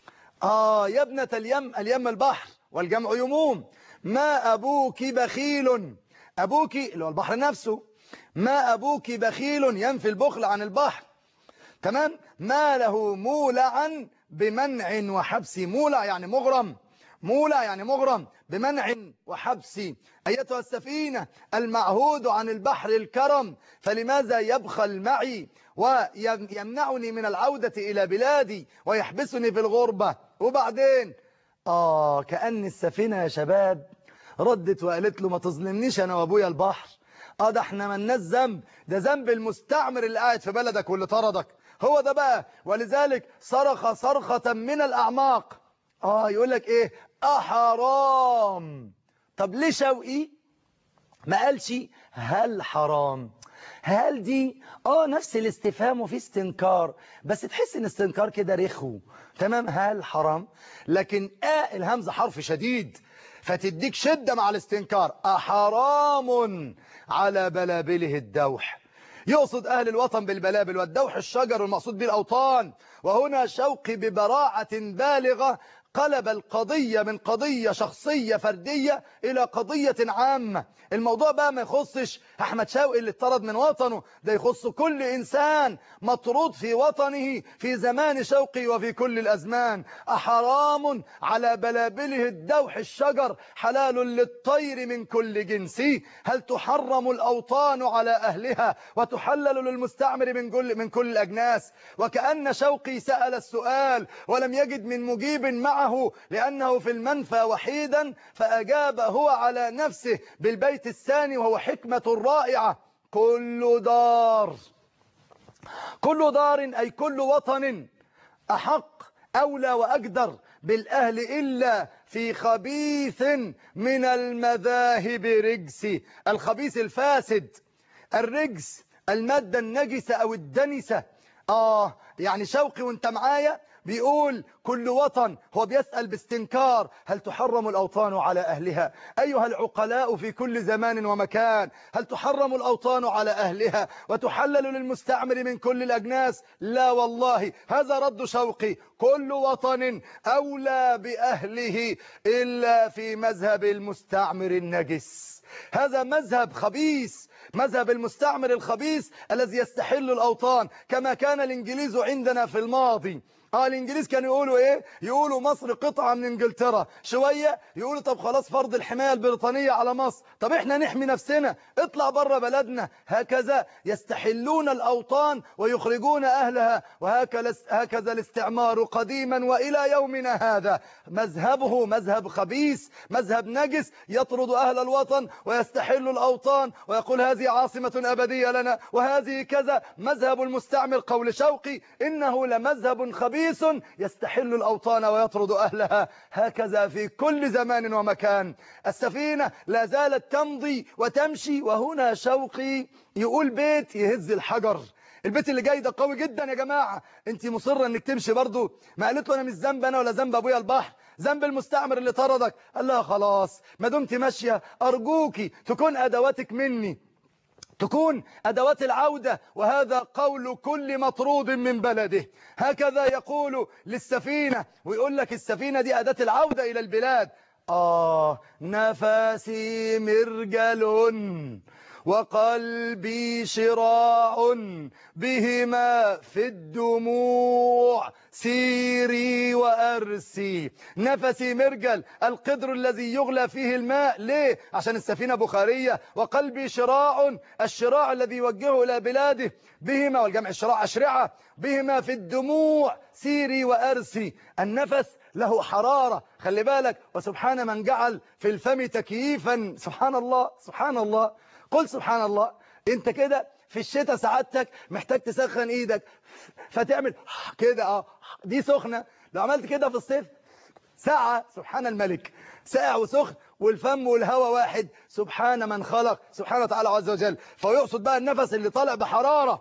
آه يا ابنة اليم اليم البحر والجمع يموم ما أبوك بخيل أبوك اللي هو البحر نفسه ما أبوك بخيل ينفي البخل عن البحر تمام ما له مولعا بمنع وحبس مولع يعني مغرم مولع يعني مغرم بمنع وحبس أيتها السفينة المعهود عن البحر الكرم فلماذا يبخل معي ويمنعني من العودة إلى بلادي ويحبسني في الغربة وبعدين آه كأن السفينة يا شباب ردت وقالت له ما تظلمنيش أنا وأبويا البحر آه ده احنا مالناش ذنب ده ذنب المستعمر اللي قاعد في بلدك واللي طردك هو ده بقى ولذلك صرخ صرخة من الأعماق آه يقول لك إيه أحرام طب ليه شوقي ما قالش هل حرام هل دي اه نفس الاستفهام وفي استنكار بس تحس ان استنكار كده رخو تمام هل حرام لكن آه الهمزة حرف شديد فتديك شدة مع الاستنكار أحرام على بلابله الدوح يقصد أهل الوطن بالبلابل والدوح الشجر والمقصود به الأوطان وهنا شوقي ببراعة بالغة قلب القضية من قضية شخصية فردية إلى قضية عامة الموضوع بقى ما يخصش أحمد شوقي اللي اتطرد من وطنه ده يخص كل إنسان مطرود في وطنه في زمان شوقي وفي كل الأزمان أحرام على بلابله الدوح الشجر حلال للطير من كل جنس هل تحرم الأوطان على أهلها وتحلل للمستعمر من كل, من كل الأجناس وكأن شوقي سأل السؤال ولم يجد من مجيب معه لأنه في المنفى وحيدا فأجاب هو على نفسه بالبيت الثاني وهو حكمة رائعة كل دار كل دار أي كل وطن أحق أولى وأقدر بالأهل إلا في خبيث من المذاهب رجس الخبيث الفاسد الرجس المادة النجسة أو الدنسة آه يعني شوقي وانت معايا بيقول كل وطن هو بيسأل باستنكار هل تحرم الأوطان على أهلها أيها العقلاء في كل زمان ومكان هل تحرم الأوطان على أهلها وتحلل للمستعمر من كل الأجناس لا والله هذا رد شوقي كل وطن أولى بأهله إلا في مذهب المستعمر النجس هذا مذهب خبيث مذهب المستعمر الخبيث الذي يستحل الأوطان كما كان الإنجليز عندنا في الماضي اه الانجليز كانوا يقولوا ايه يقولوا مصر قطعة من انجلترا شوية يقولوا طب خلاص فرض الحماية البريطانية على مصر طب احنا نحمي نفسنا اطلع بره بلدنا هكذا يستحلون الاوطان ويخرجون اهلها وهكذا هكذا الاستعمار قديما والى يومنا هذا مذهبه مذهب خبيث مذهب نجس يطرد اهل الوطن ويستحل الاوطان ويقول هذه عاصمة ابدية لنا وهذه كذا مذهب المستعمر قول شوقي انه لمذهب خبيث يستحل الأوطان ويطرد أهلها هكذا في كل زمان ومكان السفينة لا زالت تمضي وتمشي وهنا شوقي يقول بيت يهز الحجر البيت اللي جاي ده قوي جدا يا جماعة انت مصرة انك تمشي برضو ما قالت له انا مش ذنب انا ولا ذنب ابويا البحر ذنب المستعمر اللي طردك قال لها خلاص ما دمت ماشية ارجوكي تكون ادواتك مني تكون أدوات العودة وهذا قول كل مطرود من بلده هكذا يقول للسفينة ويقول لك السفينة دي أداة العودة إلى البلاد آه نفسي مرجل وقلبي شراع بهما في الدموع سيري وأرسي نفسي مرجل القدر الذي يغلى فيه الماء ليه؟ عشان السفينة بخارية وقلبي شراع الشراع الذي يوجهه إلى بلاده بهما والجمع الشراع أشرعة بهما في الدموع سيري وأرسي النفس له حرارة خلي بالك وسبحان من جعل في الفم تكييفا سبحان الله سبحان الله قل سبحان الله انت كده في الشتاء سعادتك محتاج تسخن ايدك فتعمل كده اه دي سخنة لو عملت كده في الصيف ساعة سبحان الملك ساعة وسخن والفم والهواء واحد سبحان من خلق سبحانه وتعالى عز وجل فيقصد بقى النفس اللي طالع بحرارة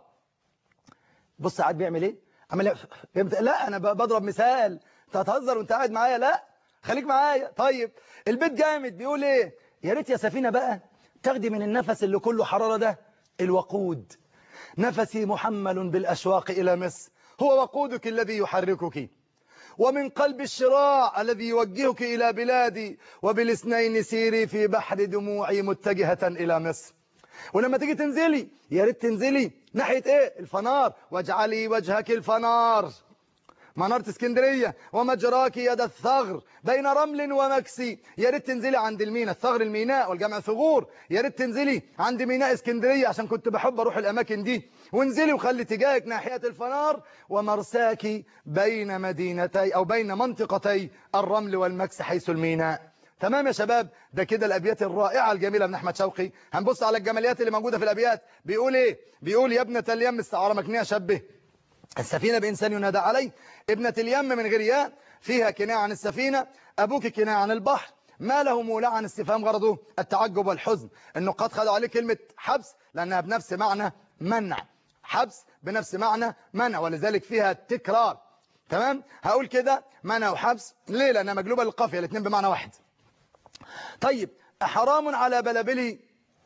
بص قاعد بيعمل ايه عمل إيه؟ لا انا بضرب مثال انت هتهزر وانت قاعد معايا لا خليك معايا طيب البيت جامد بيقول ايه يا ريت يا سفينة بقى تاخدي من النفس اللي كله حرارة ده الوقود نفسي محمل بالأشواق إلى مصر هو وقودك الذي يحركك ومن قلب الشراع الذي يوجهك إلى بلادي وبالاثنين سيري في بحر دموعي متجهة إلى مصر ولما تيجي تنزلي يا ريت تنزلي ناحية ايه الفنار واجعلي وجهك الفنار منارة اسكندرية ومجراك يد الثغر بين رمل ومكسي يا ريت تنزلي عند الميناء الثغر الميناء والجامع ثغور يا ريت تنزلي عند ميناء اسكندرية عشان كنت بحب اروح الاماكن دي وانزلي وخلي اتجاهك ناحية الفنار ومرساك بين مدينتي او بين منطقتي الرمل والمكس حيث الميناء تمام يا شباب ده كده الابيات الرائعة الجميلة من احمد شوقي هنبص على الجماليات اللي موجودة في الابيات بيقول ايه بيقول يا ابنة اليم استعارة مكنية شبه السفينة بإنسان ينادى عليه ابنة اليم من غير ياء فيها كناية عن السفينة أبوك كناية عن البحر ما له مولع عن استفهام غرضه التعجب والحزن النقاط خدوا عليه كلمة حبس لأنها بنفس معنى منع حبس بنفس معنى منع ولذلك فيها تكرار تمام هقول كده منع وحبس ليه لأنها مجلوبة للقافية الاثنين بمعنى واحد طيب أحرام على بلابلي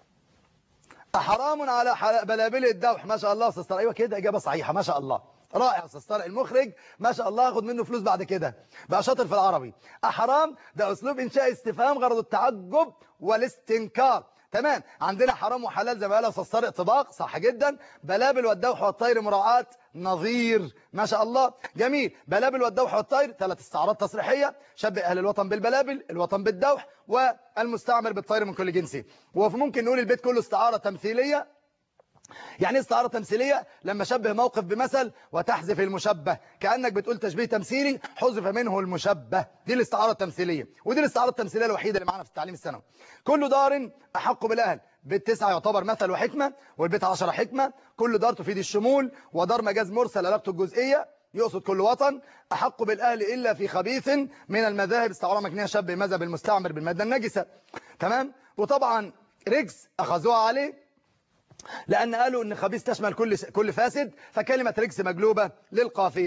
أحرام على بلابل الدوح ما شاء الله أستاذ طارق أيوة كده إجابة صحيحة ما شاء الله رائع أستاذ طارق المخرج ما شاء الله أخذ منه فلوس بعد كده بقى شاطر في العربي أحرام ده أسلوب إنشاء استفهام غرض التعجب والاستنكار تمام عندنا حرام وحلال زي ما قال أستاذ طارق طباق صح جدا بلابل والدوح والطير مراعاة نظير ما شاء الله جميل بلابل والدوح والطير ثلاث استعارات تصريحية شبه أهل الوطن بالبلابل الوطن بالدوح والمستعمر بالطير من كل جنسي وممكن نقول البيت كله استعارة تمثيلية يعني استعارة تمثيلية لما شبه موقف بمثل وتحذف المشبه كأنك بتقول تشبيه تمثيلي حذف منه المشبه دي الاستعارة التمثيلية ودي الاستعارة التمثيلية الوحيدة اللي معانا في التعليم الثانوي كل دار أحق بالأهل بيت تسعة يعتبر مثل وحكمة والبيت عشرة حكمة كل دار تفيد الشمول ودار مجاز مرسل علاقته الجزئية يقصد كل وطن أحق بالأهل إلا في خبيث من المذاهب استعارة مكنية شبه مذهب المستعمر بالمادة النجسة تمام وطبعا رجس أخذوها عليه لأن قالوا أن خبيث تشمل كل كل فاسد فكلمة رجس مجلوبة للقافية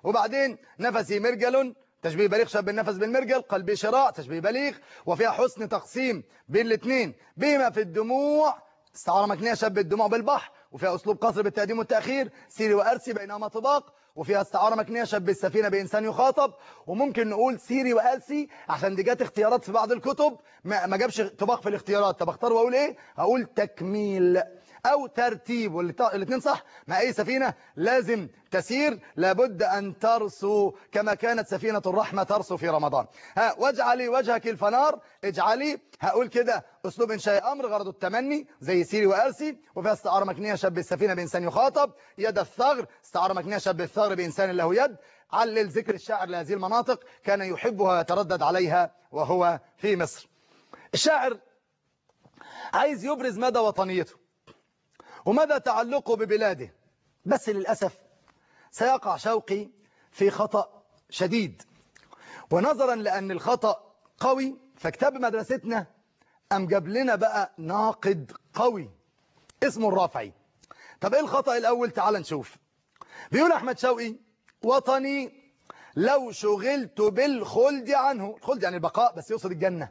وبعدين نفسي مرجل تشبيه بليغ شاب النفس بالمرجل قلبي شراع تشبيه بليغ وفيها حسن تقسيم بين الاثنين بما في الدموع استعارة مكنية شاب الدموع بالبحر وفيها أسلوب قصر بالتقديم والتأخير سيري وأرسي بينهما طباق وفيها استعارة مكنية شاب السفينة بإنسان يخاطب وممكن نقول سيري وأرسي عشان دي جت اختيارات في بعض الكتب ما ما جابش طباق في الاختيارات طب اختار وأقول إيه هقول تكميل أو ترتيب والاثنين صح مع أي سفينة لازم تسير لابد أن ترسو كما كانت سفينة الرحمة ترسو في رمضان ها واجعلي وجهك الفنار اجعلي هقول كده أسلوب إنشاء أمر غرض التمني زي سيري وأرسي وفيها استعارة مكنية شاب السفينة بإنسان يخاطب يد الثغر استعارة مكنية شاب الثغر بإنسان له يد علل ذكر الشاعر لهذه المناطق كان يحبها ويتردد عليها وهو في مصر الشاعر عايز يبرز مدى وطنيته ومدى تعلقه ببلاده بس للأسف سيقع شوقي في خطأ شديد ونظرا لأن الخطأ قوي فكتاب مدرستنا أم جاب لنا بقى ناقد قوي اسمه الرافعي طب ايه الخطأ الأول تعال نشوف بيقول أحمد شوقي وطني لو شغلت بالخلد عنه الخلد يعني البقاء بس يقصد الجنة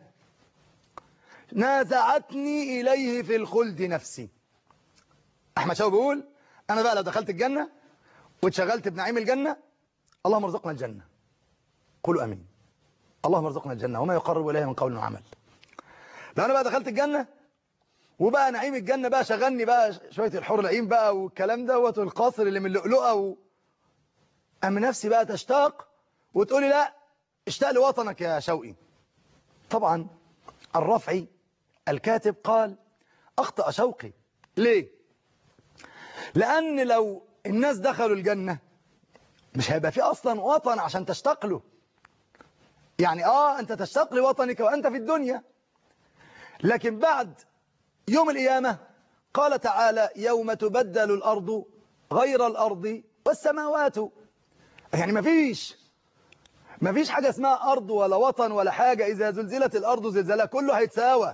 نازعتني إليه في الخلد نفسي أحمد شوقي بيقول أنا بقى لو دخلت الجنة واتشغلت بنعيم الجنة اللهم ارزقنا الجنة قولوا أمين اللهم ارزقنا الجنة وما يقرب إليه من قول وعمل لو أنا بقى دخلت الجنة وبقى نعيم الجنة بقى شغلني بقى شوية الحور العين بقى والكلام دوت والقاصر اللي من لؤلؤة و... أم نفسي بقى تشتاق وتقولي لا اشتاق لوطنك يا شوقي طبعا الرفعي الكاتب قال أخطأ شوقي ليه لأن لو الناس دخلوا الجنة مش هيبقى في أصلا وطن عشان تشتاق له يعني آه أنت تشتاق لوطنك وأنت في الدنيا لكن بعد يوم القيامة قال تعالى يوم تبدل الأرض غير الأرض والسماوات يعني مفيش مفيش حاجة اسمها أرض ولا وطن ولا حاجة إذا زلزلت الأرض زلزالها كله هيتساوى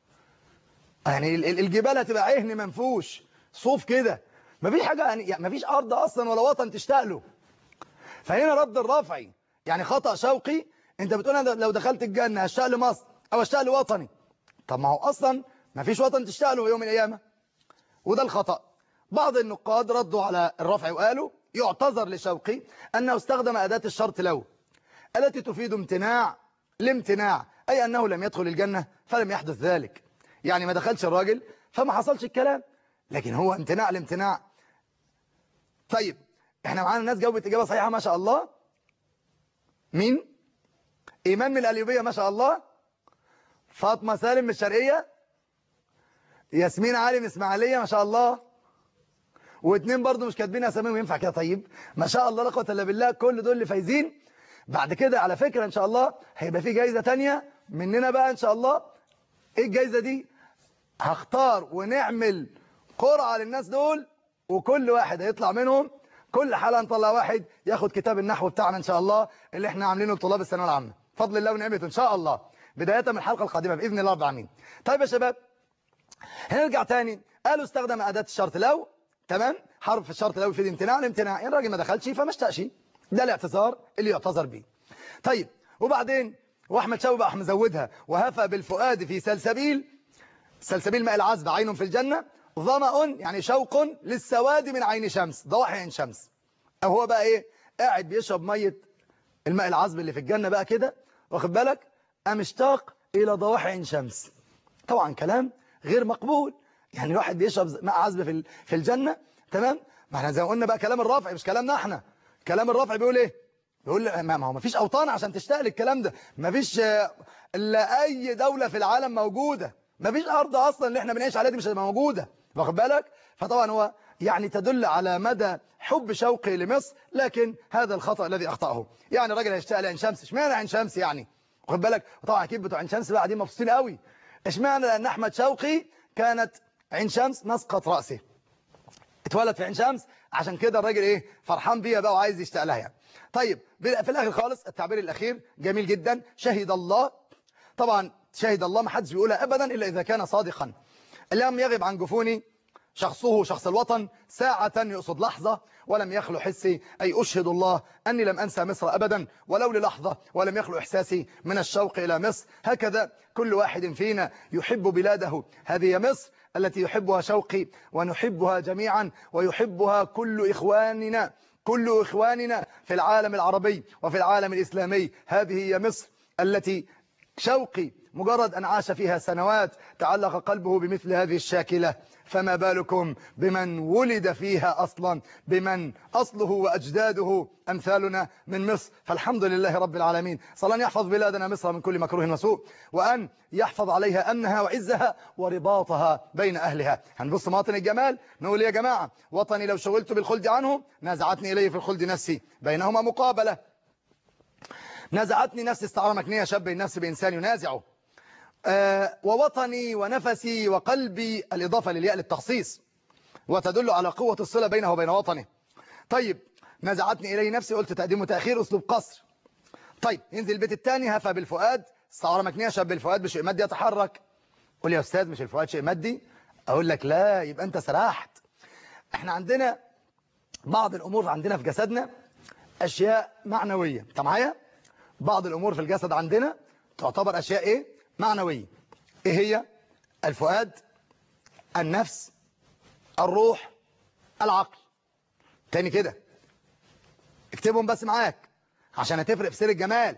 يعني الجبال هتبقى عهن منفوش صوف كده مفيش حاجة يعني مفيش أرض أصلا ولا وطن تشتاق له فهنا رد الرافعي يعني خطأ شوقي انت بتقول أنا لو دخلت الجنة هشتاق لمصر أو هشتاق لوطني طب ما هو أصلا مفيش وطن تشتاق له يوم القيامة وده الخطأ بعض النقاد ردوا على الرافعي وقالوا يعتذر لشوقي أنه استخدم أداة الشرط لو التي تفيد امتناع الامتناع أي أنه لم يدخل الجنة فلم يحدث ذلك يعني ما دخلش الراجل فما حصلش الكلام لكن هو امتناع الامتناع طيب احنا معانا ناس جاوبت إجابة صحيحة ما شاء الله مين إيمان من الأليوبية ما شاء الله فاطمة سالم من الشرقية ياسمين علي من إسماعيلية ما شاء الله واثنين برضو مش كاتبين اساميهم ينفع كده طيب ما شاء الله لا قوه الا بالله كل دول اللي فايزين بعد كده على فكرة ان شاء الله هيبقى في جايزة تانية مننا بقى ان شاء الله ايه الجايزة دي هختار ونعمل قرعة للناس دول وكل واحد هيطلع منهم كل حلقة نطلع واحد ياخد كتاب النحو بتاعنا ان شاء الله اللي احنا عاملينه لطلاب الثانويه العامه فضل الله ونعمته ان شاء الله بداية من الحلقة القادمة بإذن الله رب العالمين طيب يا شباب هنرجع تاني قالوا استخدم أداة الشرط لو تمام حرف الشرط لو يفيد امتناع الامتناع يعني الراجل ما دخلش فما اشتاقش ده الاعتذار اللي يعتذر به طيب وبعدين واحمد شوقي بقى مزودها وهفى بالفؤاد في سلسبيل سلسبيل ماء العذب عين في الجنة ظمأ يعني شوق للسواد من عين شمس ضواحي عين شمس او هو بقى ايه قاعد بيشرب مية الماء العذب اللي في الجنة بقى كده واخد بالك قام اشتاق الى ضواحي عين شمس طبعا كلام غير مقبول يعني الواحد بيشرب ماء عذب في في الجنة تمام ما احنا زي ما قلنا بقى كلام الرافع مش كلامنا احنا كلام الرافع بيقول ايه بيقول ما هو ما فيش اوطان عشان تشتاق للكلام ده ما فيش الا اي دولة في العالم موجودة ما فيش ارض اصلا اللي احنا بنعيش عليها دي مش هتبقى موجودة واخد بالك فطبعا هو يعني تدل على مدى حب شوقي لمصر لكن هذا الخطأ الذي اخطاه يعني الراجل هيشتاق لعين شمس اشمعنى عين شمس يعني واخد بالك وطبعا اكيد بتوع عين شمس بقى قاعدين مبسوطين قوي اشمعنى لان احمد شوقي كانت عين شمس مسقط راسه اتولد في عين شمس عشان كده الراجل ايه فرحان بيها بقى وعايز يشتاق لها يعني. طيب في الاخر خالص التعبير الاخير جميل جدا شهد الله طبعا شهد الله ما حدش بيقولها ابدا الا اذا كان صادقا لم يغب عن جفوني شخصه شخص الوطن ساعة يقصد لحظة ولم يخلو حسي أي أشهد الله أني لم أنسى مصر أبدا ولو للحظة ولم يخلو إحساسي من الشوق إلى مصر هكذا كل واحد فينا يحب بلاده هذه مصر التي يحبها شوقي ونحبها جميعا ويحبها كل إخواننا كل إخواننا في العالم العربي وفي العالم الإسلامي هذه هي مصر التي شوقي مجرد أن عاش فيها سنوات تعلق قلبه بمثل هذه الشاكلة فما بالكم بمن ولد فيها أصلا بمن أصله وأجداده أمثالنا من مصر فالحمد لله رب العالمين صلى أن يحفظ بلادنا مصر من كل مكروه وسوء وأن يحفظ عليها أمنها وعزها ورباطها بين أهلها هنبص مواطن الجمال نقول يا جماعة وطني لو شغلت بالخلد عنه نازعتني إليه في الخلد نفسي بينهما مقابلة نزعتني نفس استعارة مكنية شبه النفس بإنسان ينازعه آه ووطني ونفسي وقلبي الإضافة للياء للتخصيص وتدل على قوة الصلة بينه وبين وطنه طيب نزعتني إليه نفسي قلت تقديم وتأخير أسلوب قصر طيب ينزل البيت الثاني هفى بالفؤاد استعارة مكنية شبه الفؤاد بشيء مادي يتحرك قول يا أستاذ مش الفؤاد شيء مادي أقول لك لا يبقى أنت سرحت احنا عندنا بعض الأمور عندنا في جسدنا أشياء معنوية انت معايا بعض الأمور في الجسد عندنا تعتبر أشياء إيه معنوية إيه هي الفؤاد النفس الروح العقل تاني كده اكتبهم بس معاك عشان هتفرق في سير الجمال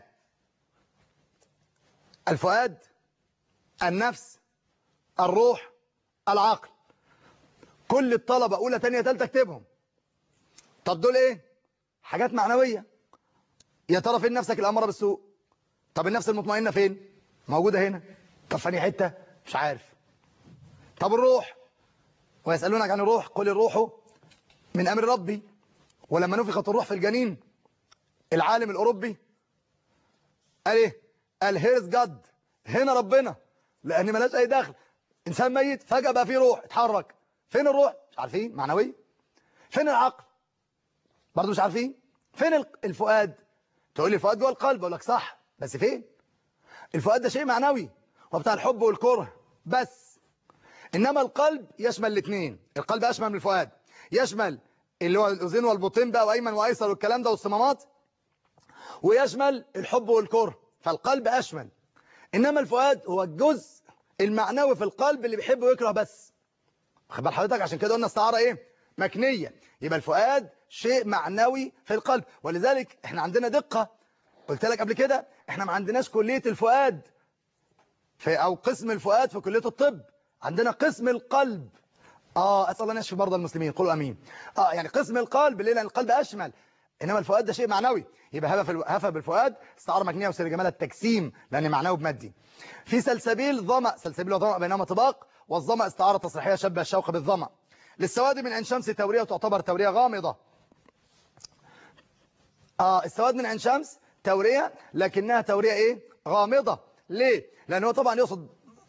الفؤاد النفس الروح العقل كل الطلبة أولى تانية تالتة اكتبهم طب دول ايه حاجات معنوية يا ترى فين نفسك الأمارة بالسوء طب النفس المطمئنة فين موجودة هنا طب فاني حتة مش عارف طب الروح ويسألونك عن الروح قل الروح من أمر ربي ولما نفخت الروح في الجنين العالم الأوروبي قال ايه قال هيرز جاد هنا ربنا لأن ملاش أي دخل إنسان ميت فجأة بقى فيه روح اتحرك فين الروح مش عارفين معنوي فين العقل برضه مش عارفين فين الفؤاد تقول لي الفؤاد جوه القلب اقول لك صح بس فين الفؤاد ده شيء معنوي وبتاع الحب والكره بس انما القلب يشمل الاثنين القلب اشمل من الفؤاد يشمل اللي هو الاذين والبطين بقى وايمن وايسر والكلام ده والصمامات ويشمل الحب والكره فالقلب اشمل انما الفؤاد هو الجزء المعنوي في القلب اللي بيحب ويكره بس خد بال حضرتك عشان كده قلنا استعاره ايه مكنيه يبقى الفؤاد شيء معنوي في القلب ولذلك احنا عندنا دقة قلت لك قبل كده احنا ما عندناش كلية الفؤاد في او قسم الفؤاد في كلية الطب عندنا قسم القلب اه اسال الله يشفي مرضى المسلمين قولوا امين اه يعني قسم القلب ليه لان القلب اشمل انما الفؤاد ده شيء معنوي يبقى هفى في هفى بالفؤاد استعاره مكنيه وسر جمال التجسيم لان معنوي بمادي في سلسبيل ظما سلسبيل وظما بينهما طباق والظما استعاره تصريحيه شبه الشوق بالظما للسواد من عين شمس توريه وتعتبر توريه غامضه آه السواد من عين شمس تورية لكنها تورية ايه غامضة ليه لأنه طبعا يقصد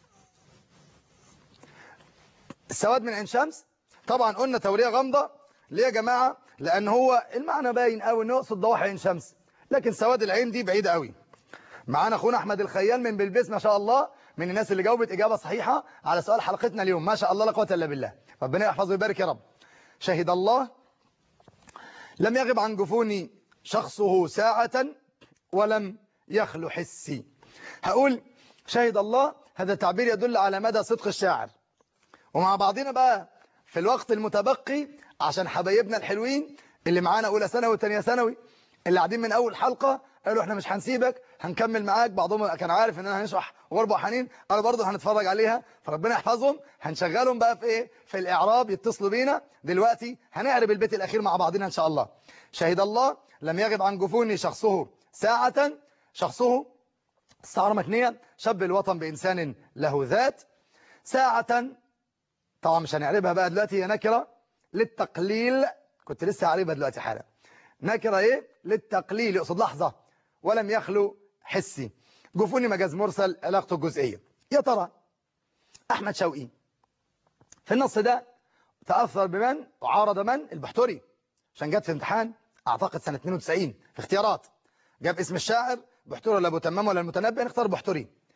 السواد من عين شمس طبعا قلنا تورية غامضة ليه يا جماعة لأن هو المعنى باين قوي انه يقصد ضواحي عين شمس لكن سواد العين دي بعيدة قوي معانا اخونا احمد الخيال من بلبس ما شاء الله من الناس اللي جاوبت اجابة صحيحة على سؤال حلقتنا اليوم ما شاء الله لا قوه الا بالله ربنا يحفظه ويبارك يا رب شهد الله لم يغب عن جفوني شخصه ساعة ولم يخلو حسي هقول شهد الله هذا تعبير يدل على مدى صدق الشاعر ومع بعضنا بقى في الوقت المتبقي عشان حبايبنا الحلوين اللي معانا اولى ثانوي وثانيه ثانوي اللي قاعدين من اول حلقة قالوا احنا مش هنسيبك هنكمل معاك بعضهم كان عارف ان انا هنشرح غربة وحنين قالوا برضه هنتفرج عليها فربنا يحفظهم هنشغلهم بقى في ايه في الاعراب يتصلوا بينا دلوقتي هنعرب البيت الاخير مع بعضنا ان شاء الله شهد الله لم يغب عن جفوني شخصه ساعة شخصه استعارة مكنية شب الوطن بإنسان له ذات ساعة طبعا مش هنعربها بقى دلوقتي هي نكرة للتقليل كنت لسه هعربها دلوقتي حالا نكرة ايه للتقليل يقصد لحظة ولم يخلو حسي جفوني مجاز مرسل علاقته الجزئية يا ترى أحمد شوقي في النص ده تأثر بمن وعارض من البحتري عشان جت في امتحان أعتقد سنة 92 في اختيارات جاب اسم الشاعر بحتري ولا أبو تمام ولا المتنبي نختار بحتري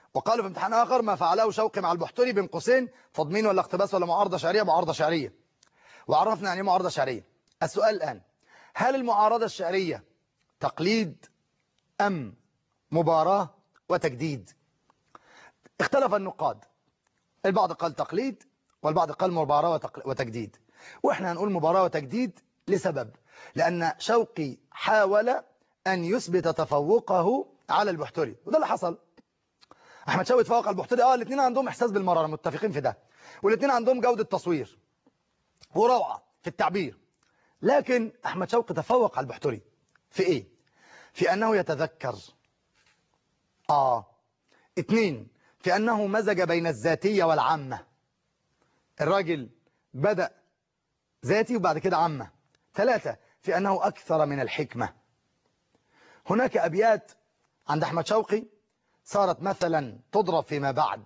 وقالوا في امتحان آخر ما فعله شوقي مع البحتري بين قوسين تضمين ولا اقتباس ولا معارضة شعرية معارضة شعرية وعرفنا يعني ايه معارضة شعرية السؤال الآن هل المعارضة الشعرية تقليد أم مباراة وتجديد اختلف النقاد البعض قال تقليد والبعض قال مباراة وتق- وتجديد واحنا هنقول مباراة وتجديد لسبب لأن شوقي حاول أن يثبت تفوقه على البحتري وده اللي حصل احمد شوقي تفوق على البحتري اه الاثنين عندهم احساس بالمرارة متفقين في ده والاثنين عندهم جودة تصوير وروعة في التعبير لكن احمد شوقي تفوق على البحتري في ايه في انه يتذكر اه اتنين في انه مزج بين الذاتية والعامة الراجل بدأ ذاتي وبعد كده عامة ثلاثة في أنه أكثر من الحكمة هناك أبيات عند أحمد شوقي صارت مثلا تضرب فيما بعد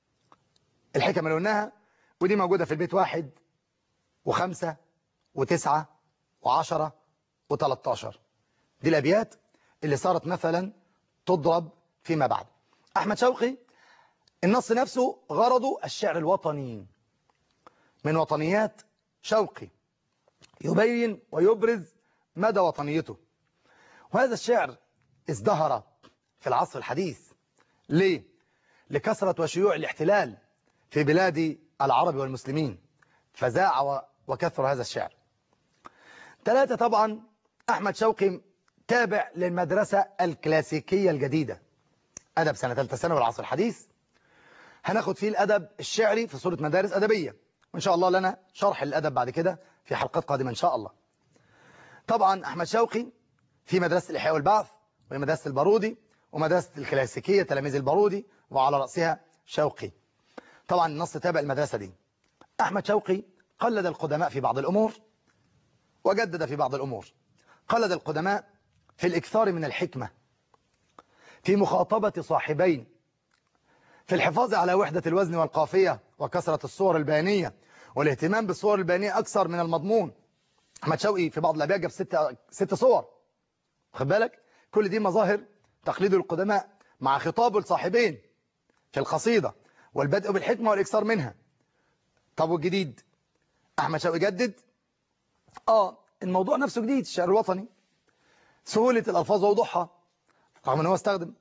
الحكم اللي قلناها ودي موجودة في البيت واحد وخمسة وتسعة وعشرة وتلاتاشر دي الأبيات اللي صارت مثلا تضرب فيما بعد أحمد شوقي النص نفسه غرضه الشعر الوطني من وطنيات شوقي يبين ويبرز مدى وطنيته وهذا الشعر ازدهر في العصر الحديث ليه؟ لكثرة وشيوع الاحتلال في بلاد العرب والمسلمين فزاع و- وكثر هذا الشعر ثلاثة طبعا أحمد شوقي تابع للمدرسة الكلاسيكية الجديدة أدب سنة ثالثة ثانوي والعصر الحديث هناخد فيه الأدب الشعري في صورة مدارس أدبية وإن شاء الله لنا شرح الأدب بعد كده في حلقات قادمة إن شاء الله طبعا أحمد شوقي في مدرسة الإحياء والبعث ومدرسة البارودي ومدرسة الكلاسيكية تلاميذ البارودي وعلى رأسها شوقي طبعا النص تابع المدرسة دي أحمد شوقي قلد القدماء في بعض الأمور وجدد في بعض الأمور قلد القدماء في الإكثار من الحكمة في مخاطبة صاحبين في الحفاظ على وحدة الوزن والقافية وكثرة الصور البيانية والاهتمام بالصور البيانية أكثر من المضمون أحمد شوقي في بعض الأبيات جاب ست, ست صور خد بالك كل دي مظاهر تقليد القدماء مع خطابه لصاحبين في القصيدة والبدء بالحكمة والإكثار منها طب والجديد أحمد شوقي جدد آه الموضوع نفسه جديد الشعر الوطني سهولة الألفاظ ووضوحها رغم أن هو استخدم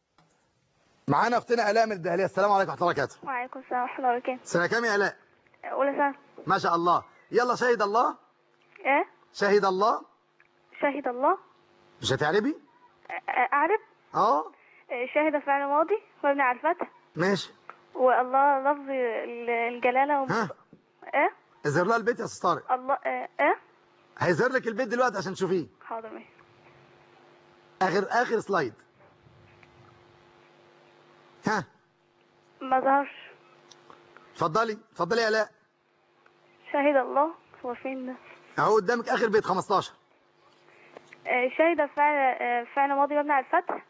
معانا أختنا آلاء من الدهلية السلام عليكم ورحمة الله وبركاته وعليكم السلام ورحمة الله وبركاته سنة كام يا آلاء أولى سنة ما شاء الله يلا شهد الله إيه شهد الله شهد الله مش هتعربي أ- أعرف اه شهد فعل ماضي مبني على الفتح ماشي والله لفظ ال- الجلالة وم... ها إيه اظهر لها البيت يا استاذ طارق الله إيه إيه هيظهر لك البيت دلوقتي عشان تشوفيه حاضر ماشي اخر اخر سلايد ها ما ظهرش اتفضلي اتفضلي يا آلاء شهد الله هو فين ده اهو قدامك اخر بيت 15 آه، شهد فعل آه، فعل ماضي مبني على الفتح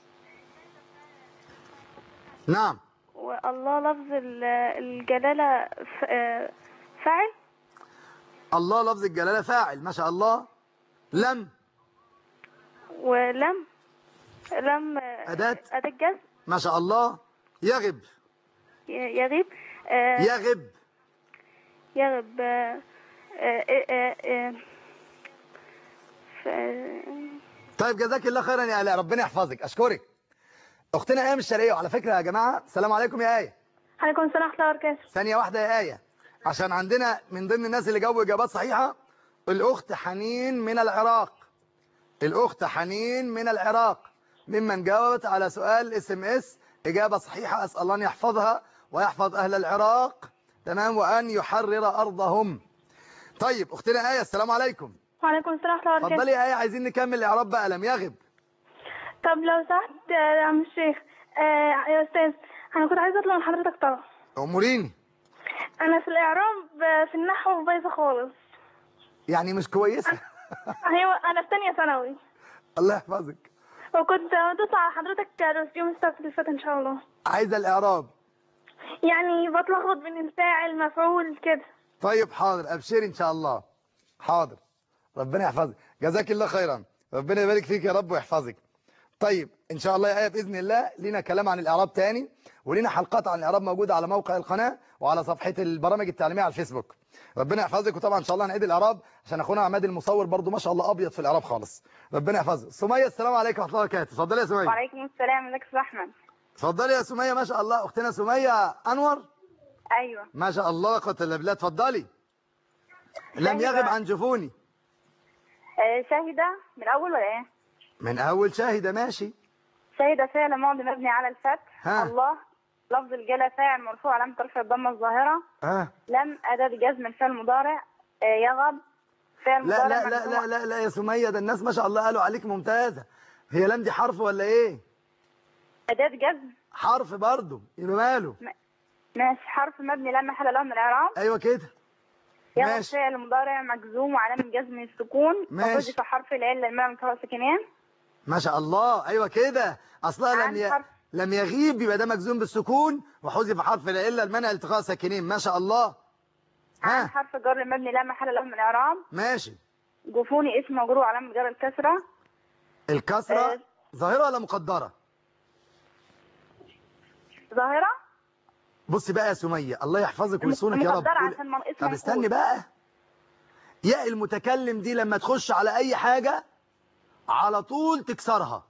نعم والله لفظ ال- الجلالة ف- آه، فاعل الله لفظ الجلالة فاعل ما شاء الله لم ولم لم آه، أداة أداة جزم ما شاء الله يغب ي- يغيب آه، يغب يغب آه، آه، آه، آه، ف- طيب جزاك الله خيرا يا آلاء ربنا يحفظك اشكرك اختنا ايه من الشرقيه وعلى فكره يا جماعه السلام عليكم يا ايه عليكم السلام ورحمة الله وبركاته ثانيه واحده يا ايه عشان عندنا من ضمن الناس اللي جاوبوا اجابات صحيحه الاخت حنين من العراق الاخت حنين من العراق ممن جاوبت على سؤال اس ام اس اجابه صحيحه اسال الله ان يحفظها ويحفظ اهل العراق تمام وان يحرر ارضهم طيب اختنا ايه السلام عليكم وعليكم السلام ورحمة الله وبركاته اتفضلي يا ايه عايزين نكمل الاعراب بقى لم يغب طب لو سمحت آه، يا عم الشيخ آه، يا أستاذ أنا كنت عايزة أطلب من حضرتك طلب اموريني أنا في الإعراب آه، في النحو بايظة خالص يعني مش كويسه أيوة أنا في تانية ثانوي الله يحفظك وكنت هدوس على حضرتك يوم السبت اللي فات إن شاء الله عايزه الاعراب يعني بتلخبط بين الفاعل مفعول كده طيب حاضر ابشري ان شاء الله حاضر ربنا يحفظك جزاك الله خيرا ربنا يبارك فيك يا رب ويحفظك طيب ان شاء الله يا ايه باذن الله لينا كلام عن الاعراب تاني ولينا حلقات عن الاعراب موجوده على موقع القناه وعلى صفحه البرامج التعليميه على الفيسبوك ربنا يحفظك وطبعا ان شاء الله هنعيد الاعراب عشان اخونا عماد المصور برضو ما شاء الله ابيض في الاعراب خالص ربنا يحفظك سميه السلام عليكم ورحمه الله وبركاته اتفضلي يا سميه وعليكم السلام ازيك يا أستاذ احمد اتفضلي يا سميه ما شاء الله اختنا سميه انور ايوه ما شاء الله قوه الا بالله اتفضلي لم شاهدة. يغب عن جفوني آه، شاهدة من الاول ولا ايه من اول شاهده ماشي شاهدة فعل ماضي مبني على الفتح ها. الله لفظ الجلة فاعل مرفوع علامة رفع الضمة الظاهرة ها لم أداة جزم الفعل مضارع آه، يغب فعل لا مضارع لا لا مجزوم. لا لا لا يا سميه ده الناس ما شاء الله قالوا عليك ممتازه هي لم دي حرف ولا ايه أداة جزم حرف برضه يبقى ماله ماشي حرف مبني لا محل له من الإعراب ايوه كده يغب ماشي. فعل مضارع مجزوم وعلامة جزم السكون ماشي. وحذف حرف العلة المنع من طرف سكنين ما شاء الله ايوه كده اصلا لم عن ي... حرف. لم يغيب يبقى ده مجزوم بالسكون وحذف حرف العله المنع التقاء ساكنين ما شاء الله عن ها حرف جر مبني لا محل له من الإعراب ماشي جفوني اسم مجرور علامة جر الكسرة الكسره آه. ظاهره ولا مقدره ظاهرة بصي بقى يا سميه الله يحفظك ويصونك يا رب مقدرة قول- عشان من اسم طب استني منقول. بقى ياء المتكلم دي لما تخش على اي حاجة على طول تكسرها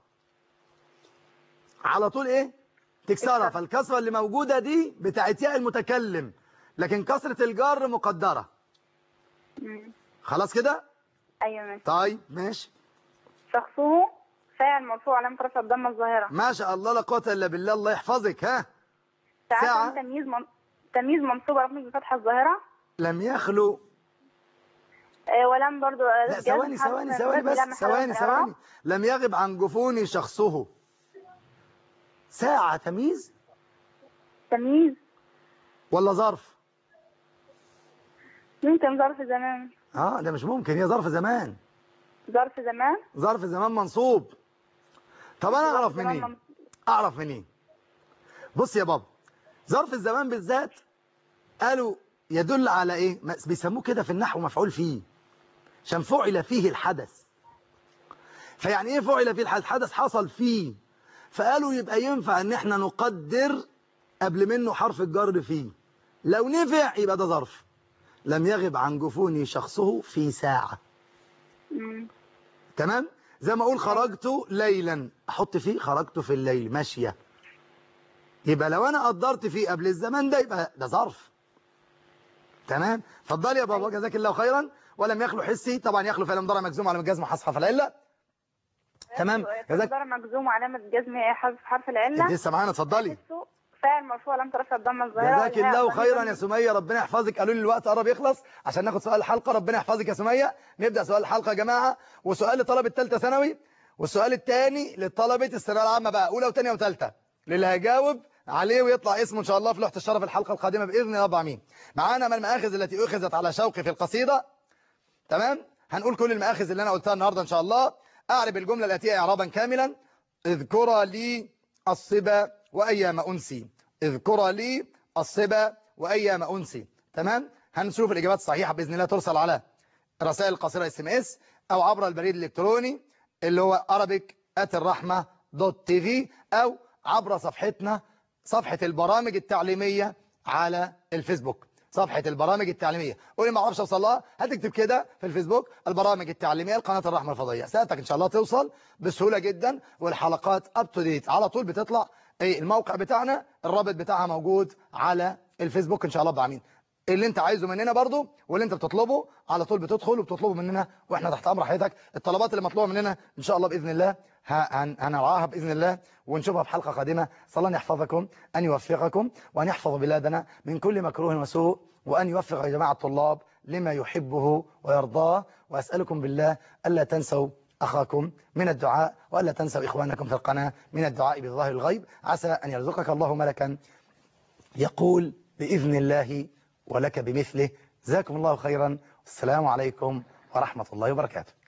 على طول ايه تكسرها تكسرها. فالكسرة اللي موجودة دي بتاعت ياء المتكلم لكن كسرة الجر مقدرة مم. خلاص كده أيوة ماشي طيب ماشي شخصه فاعل مرفوع علامة رفع الضمة الظاهرة ما شاء الله لا قوة الا بالله الله يحفظك ها ساعة. ساعة تمييز من... تمييز منصوب رقم بفتحة الظاهرة لم يخلو آه، ولم برضو آه، لا جزم ثواني حرف ثواني مبني ثواني لا بس محل له ثواني من الإعراب. ثواني لم يغب عن جفوني شخصه ساعة تمييز تمييز ولا ظرف ممكن ظرف زمان اه ده مش ممكن هي ظرف زمان ظرف زمان ظرف زمان منصوب طب انا اعرف زمان منين من- اعرف منين بص يا بابا ظرف الزمان بالذات قالوا يدل على ايه ما- بيسموه كده في النحو مفعول فيه عشان فعل فيه الحدث فيعني ايه فعل فيه الحدث الحدث حصل فيه فقالوا يبقى ينفع ان احنا نقدر قبل منه حرف الجر فيه لو نفع يبقى ده ظرف لم يغب عن جفوني شخصه في ساعة مم. تمام زي ما اقول خرجت ليلا احط فيه خرجت في الليل ماشية يبقى لو انا قدرت فيه قبل الزمان ده يبقى ده ظرف تمام اتفضلي يا بابا جزاك الله خيرا ولم يخلو حسي طبعا يخلو فعل مضارع مجزوم على الجزم حصحف العله تمام جزاك مقدار مجزوم وعلامة جزم حرف حرف انت العلة لسه معانا اتفضلي حسه فاعل مرفوع علامة رفع الضمة الظاهرة جزاك والهاء الله ضمير خيرا يا مبني. سمية ربنا يحفظك قالوا لي الوقت قرب يخلص عشان ناخد سؤال الحلقة ربنا يحفظك يا سمية نبدأ سؤال الحلقة يا جماعة وسؤال لطلبة ثالثه ثانوي والسؤال الثاني لطلبة الثانويه العامة بقى أولى وثانيه وثالثه للي هيجاوب عليه ويطلع اسمه إن شاء الله في لوحة الشرف الحلقة القادمة بإذن الله رب العالمين معانا من المآخذ التي أخذت على شوق في القصيدة تمام هنقول كل المآخذ اللي أنا قلتها النهاردة إن شاء الله أعرب الجملة الآتية إعرابا كاملا اذكر لي الصبا وأيام أنسي اذكر لي الصبا وأيام أنسي تمام هنشوف الإجابات الصحيحة بإذن الله ترسل على رسائل قصيرة اس ام اس أو عبر البريد الإلكتروني اللي هو arabic الرحمة دوت تي في أو عبر صفحتنا صفحة البرامج التعليمية على الفيسبوك صفحة البرامج التعليمية قولي ما اعرفش اوصل لها هتكتب كده في الفيسبوك البرامج التعليمية لقناة الرحمة الفضائية ساعتك ان شاء الله توصل بسهولة جدا والحلقات اب تو ديت على طول بتطلع ايه الموقع بتاعنا الرابط بتاعها موجود على الفيسبوك ان شاء الله بعمين اللي انت عايزه مننا برضو واللي انت بتطلبه على طول بتدخل وبتطلبه مننا واحنا تحت امر حضرتك الطلبات اللي مطلوبه مننا ان شاء الله باذن الله ه- هن- هنرعاها باذن الله ونشوفها في حلقه قادمه صلى الله أن يحفظكم ان يوفقكم وان يحفظ بلادنا من كل مكروه وسوء وان يوفق جماعه الطلاب لما يحبه ويرضاه واسالكم بالله الا تنسوا أخاكم من الدعاء وألا تنسوا إخوانكم في القناة من الدعاء بظاهر الغيب عسى أن يرزقك الله ملكا يقول بإذن الله ولك بمثله جزاكم الله خيرا والسلام عليكم ورحمة الله وبركاته